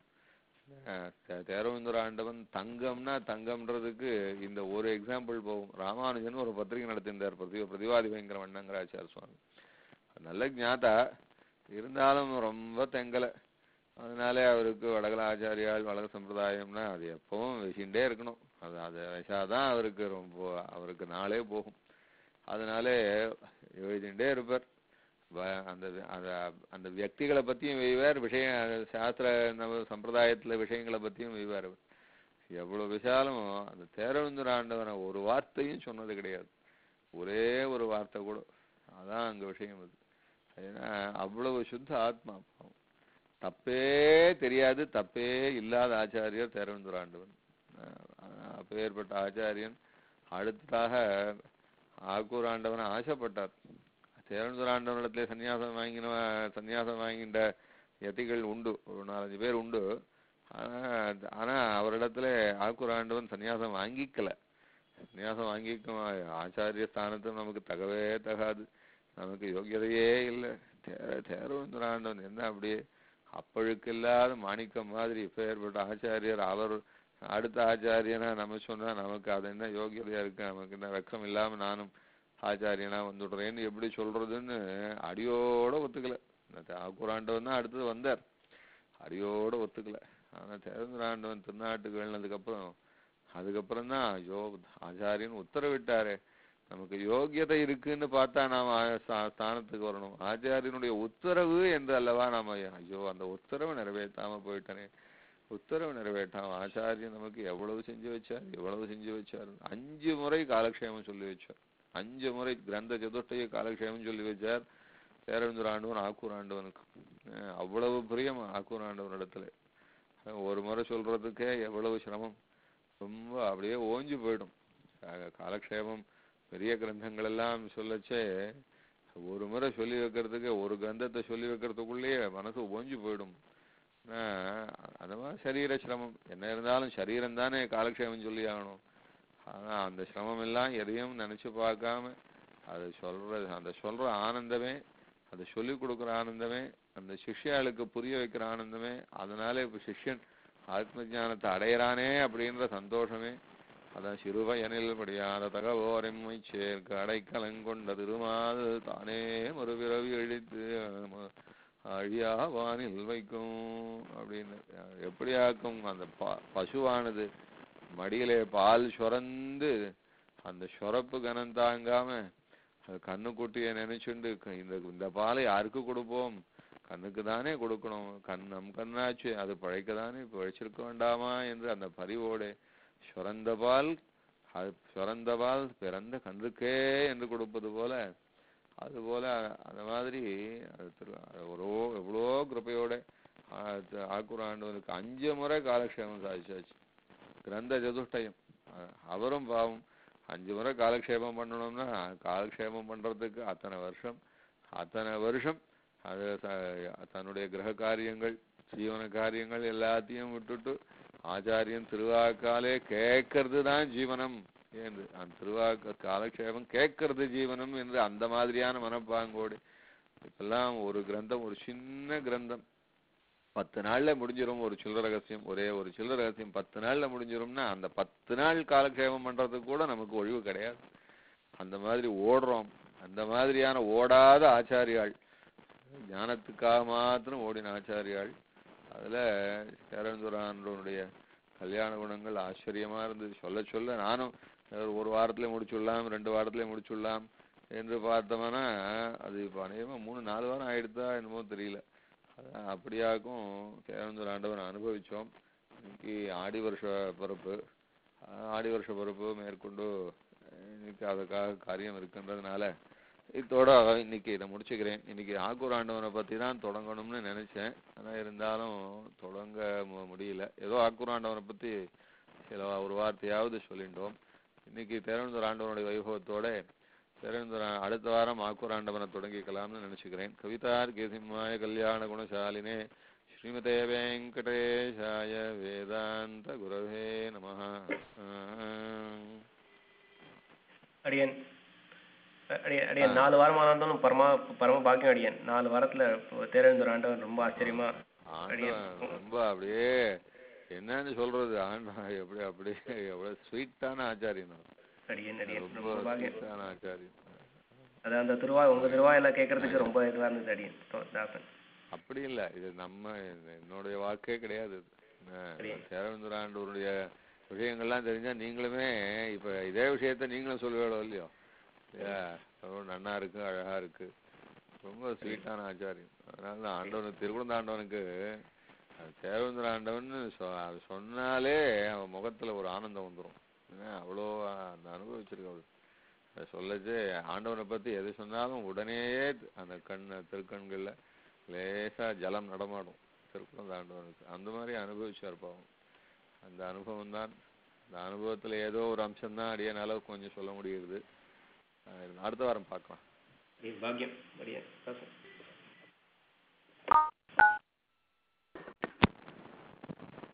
தேரவேந்திர ஆண்டவன் தங்கம்னா தங்கம்ன்றதுக்கு இந்த ஒரு எக்ஸாம்பிள் போகும் ராமானுஜன் ஒரு பத்திரிகை நடத்தியிருந்தார் பிரதி பிரதிவாதி பயங்கர வண்ணங்கராச்சார் சுவாமி நல்ல ஞாதா இருந்தாலும் ரொம்ப தெங்கலை அதனாலே அவருக்கு வடகல ஆச்சாரியால் வடக சம்பிரதாயம்னா அது எப்பவும் வச்சுட்டே இருக்கணும் அது அதை வச்சாதான் அவருக்கு ரொம்ப அவருக்கு நாளே போகும் அதனாலே எழுதிண்டே இருப்பார் வ- அந்த அந்த அந்த வியக்திகளை பத்தியும் வெய்வார் விஷயம் அது சாஸ்திர நம்ம சம்பிரதாயத்துல விஷயங்களை பத்தியும் வெய்வார் அவர் எவ்வளவு விசாலும் அந்த தேரவிந்தர் ஆண்டவனை ஒரு வார்த்தையும் சொன்னது கிடையாது ஒரே ஒரு வார்த்தை கூட அதான் அங்க விஷயம் அது ஏன்னா அவ்வளவு சுத்த ஆத்மா பாவம். தப்பே தெரியாது தப்பே இல்லாத ஆச்சாரியர் தேரவிந்தர் ஆண்டவன் அஹ் அப்பேற்பட்ட ஆச்சாரியன் அடுத்ததாக ஆக்கூர் ஆண்டவனை ஆசைப்பட்டார் தேரவிந்தர் ஆண்டவனிடத்திலே சன்னியாசம் வாங்கின சன்னியாசம் வாங்கின்ற யதிகள் உண்டு ஒரு நாலஞ்சு பேர் உண்டு ஆனா ஆனா அவரிடத்துல ஆக்கூர் ஆண்டவன் சன்னியாசம் வாங்கிக்கல சன்னியாசம் வாங்கிக்க ஆச்சாரிய ஸ்தானத்து நமக்கு தகவே தகாது நமக்கு யோகியதையே இல்லை தேர தேரவேந்திர ஆண்டவன் என்ன அப்படியே அப்பழுக்கு இல்லாத மாணிக்கம் மாதிரி இப்பேற்பட்ட ஆச்சாரியர் அவர் அடுத்த ஆச்சாரியனா நம்ம சொன்னா நமக்கு அது என்ன யோகியதையா இருக்கு நமக்கு என்ன வெக்கம் இல்லாம நானும் ஆச்சாரியனா வந்துடுறேன்னு எப்படி சொல்றதுன்னு அடியோட ஒத்துக்கல ஆக்குராண்டவன் தான் அடுத்தது வந்தார் அடியோட ஒத்துக்கல ஆனா தேவேந்திராண்டவன் திருநாட்டுக்கு వెళ్ళిனதுக்கு அப்புறம் அதுக்கப்புறம் தான் ஐயோ ஆச்சாரியன் உத்தரவிட்டாரே நமக்கு யோகியதை இருக்குன்னு பார்த்தா நாம ஆ- ஸ்தா- ஸ்தானத்துக்கு வரணும் ஆச்சாரியனுடைய உத்தரவு என்று அல்லவா நாம ஐயோ அந்த உத்தரவை நிறைவேற்றாம போயிட்டனே உத்தரவு நிறைவேற்றாம ஆச்சாரியன் நமக்கு எவ்வளவு செஞ்சு வச்சார் எவ்வளவு செஞ்சு வச்சார் அஞ்சு முறை காலக்ஷேமம் சொல்லி வச்சார் அஞ்சு முறை கிரந்த சதுஷ்டய காலக்ஷேமம் சொல்லி வச்சார் பேரவிந்தர் ஆண்டவன் ஆக்கூர் ஆண்டவனுக்கு அஹ் அவ்வளவு பிரியம் ஆக்கூர் ஆண்டவன் இடத்துல அஹ் ஒரு முறை சொல்றதுக்கே எவ்வளவு சிரமம் ரொம்ப அப்படியே ஓஞ்சு போயிடும் கா- காலக்ஷேமம் பெரிய கிரந்தங்கள் எல்லாம் சொல்லச்சே ஒரு முறை சொல்லி வைக்கிறதுக்கு ஒரு கிரந்தத்தை சொல்லி வைக்கிறதுக்குள்ளேயே மனசு ஓஞ்சு போயிடும் ஆஹ் அந்த மாதிரி சரீர சிரமம் என்ன இருந்தாலும் சரீரம் தானே காலக்ஷேமம் சொல்லி ஆகணும் ஆனா அந்த சிரமம் எல்லாம் எதையும் நினைச்சு பார்க்காம அதை சொல்றது அந்த சொல்ற ஆனந்தமே அதை சொல்லி கொடுக்குற ஆனந்தமே அந்த சிஷ்யாளுக்கு புரிய வைக்கிற ஆனந்தமே அதனால இப்ப சிஷ்யன் ஆத்ம ஞானத்தை அடையறானே அப்படின்ற சந்தோஷமே அதான் சிறுவயனில் படியாத தகவோரெம்மை சேர்க்க அடைக்கலங்கொண்ட திருமாது தானே மறுபிறவி அழித்து ம- அழியா வானில் வைக்கும் அப்படின்னு எப்படியாக்கும் அந்த ப- பசுவானது மடியிலே பால் சுரந்து அந்த சுரப்பு கனம் தாங்காம அது கண்ணுக்குட்டியை நினைச்சுண்டு க- இந்த இந்த பாலை யாருக்கு கொடுப்போம் கண்ணுக்கு தானே கொடுக்கணும் கண் நம் கண்ணாச்சு அது பழைக்க தானே பழைச்சிருக்க வேண்டாமா என்று அந்த பரிவோட சுரந்த பால் அது சுரந்த பால் பிறந்த கன்றுக்கே என்று கொடுப்பது போல அதுபோல அந்த மாதிரி அது திரு எவ்வளோ எவ்வளோ கிருபையோட ஆ, த- ஆக்கூர் ஆண்டவனுக்கு அஞ்சு முறை காலக்ஷேபம் சாதிச்சாச்சு கிரந்த சதுஷ்டயம் அ- அவரும் பாவம் அஞ்சு முறை காலக்ஷேபம் பண்ணணும்னா காலக்ஷேபம் பண்றதுக்கு அத்தனை வருஷம் அத்தனை வருஷம் அது த- தன்னுடைய கிரக காரியங்கள் ஜீவன காரியங்கள் எல்லாத்தையும் விட்டுட்டு ஆச்சாரியன் திருவாக்காலே கேட்கறது தான் ஜீவனம் என்று அந்த திருவாக்க காலக்ஷேபம் கேட்கறது ஜீவனம் என்று அந்த மாதிரியான மனப்பாங்கோடு இப்பெல்லாம் ஒரு கிரந்தம் ஒரு சின்ன கிரந்தம் பத்து நாள்ல முடிஞ்சிரும் ஒரு சில்லற ரகசியம் ஒரே ஒரு சில்லற ரகசியம் பத்து நாள்ல முடிஞ்சிரும்னா அந்த பத்து நாள் காலக்ஷேபம் பண்றதுக்கு கூட நமக்கு ஒழிவு கிடையாது அந்த மாதிரி ஓடுறோம் அந்த மாதிரியான ஓடாத ஆச்சாரியாள் ஞானத்துக்காக மாத்திரம் ஓடின ஆச்சாரியாள் அதுல சேரந்துரானுடைய கல்யாண குணங்கள் ஆச்சரியமா இருந்தது சொல்ல சொல்ல நானும் ஒரு ஒரு வாரத்துல முடிச்சுடலாம் ரெண்டு வாரத்துல முடிச்சுடலாம் என்று பார்த்தோம்னா அது இப்போ அநேகமா மூணு நாலு வாரம் ஆயிடுதா என்னமோ தெரியல அதான் அப்படியாக்கும் சேரந்தூர் ஆண்டவன் அனுபவிச்சோம் இன்னைக்கு ஆடி வருஷ பிறப்பு அஹ் ஆடி வருஷ பிறப்பு மேற்கொண்டு அஹ் இன்னைக்கு அதுக்காக காரியம் இருக்குன்றதுனால இதோட இன்னைக்கு இதை முடிச்சுக்கிறேன் இன்னைக்கு ஆக்கூர் ஆண்டவனை பத்தி தான் தொடங்கணும்னு நினைச்சேன் ஆனா இருந்தாலும் தொடங்க மு- முடியல ஏதோ ஆக்கூர் ஆண்டவனை பத்தி சில வா- ஒரு வார்த்தையாவது சொல்லிட்டோம் இன்னைக்கு தேரந்தூர் ஆண்டவனுடைய வைபவத்தோட தேரந்தூர் அடுத்த வாரம் ஆக்கூர் ஆண்டவனை தொடங்கிக்கலாம்னு நினைச்சுக்கிறேன் கவிதார் கேசிம்மாய கல்யாண குணசாலினே ஸ்ரீமதே வெங்கடேஷாய வேதாந்த குரவே நமஹ அடியன் அ- அடியன் அடியன் நாலு வாரமா இருந்தாலும் பரமா பரம பாக்கியம் அடியன் நாலு வாரத்துல தேரேந்திர ஆண்டவன் ரொம்ப ஆச்சரியமா ஆண்டவன் ரொம்ப அப்படியே என்னன்னு சொல்றது ஆண்டவன் எப்படி அப்படியே எவ்வளவு ஸ்வீட்டான ஆச்சாரியன் அவன். அடியன் அடியன் ரொம்ப ரொம்ப பாக்கியம் ஸ்வீட்டான ஆச்சாரியன் அது அந்த திருவாய் உங்க திருவாயெல்லாம் கேட்கறதுக்கு ரொம்ப இதுவா இருந்தது அடியன் தோ- தாசன் அப்படி இல்ல இது நம்ம என்னுடைய வாக்கே கிடையாது இது. என்ன, சரியா. சேரவேந்திர ஆண்டவருடைய விஷயங்கள்லாம் தெரிஞ்சா நீங்களுமே இப்ப இதே விஷயத்த நீங்களும் சொல்லுவேளோ இல்லையோ இல்லையா ரொம்ப நன்னா இருக்கு அழகா இருக்கு ரொம்ப ஸ்வீட்டான ஆச்சாரியம் அதனால தான் ஆண்டவனுக்கு திருக்குழந்த ஆண்டவனுக்கு அது சேரவேந்திர ஆண்டவன் சொ- அது சொன்னாலே அவன் முகத்துல ஒரு ஆனந்தம் வந்துரும் ஏன்னா அவ்வளோ அந்த அனுபவிச்சிருக்கு அவரு அதை சொல்லச்சு ஆண்டவனை பத்தி எது சொன்னாலும் உடனேயே அந்த கண் திருக்கண்கள்ல லேசா ஜலம் நடமாடும் திருக்குழந்த ஆண்டவனுக்கு அந்த மாதிரி அனுபவிச்சார் பாவம் அந்த அனுபவம் தான் அந்த அனுபவத்துல ஏதோ ஒரு அம்சம் தான் அடியனால கொஞ்சம் சொல்ல முடியுது அஹ் அடுத்த வாரம் பார்க்கலாம் அடியன் பாக்கியம் அடியன் தாசன்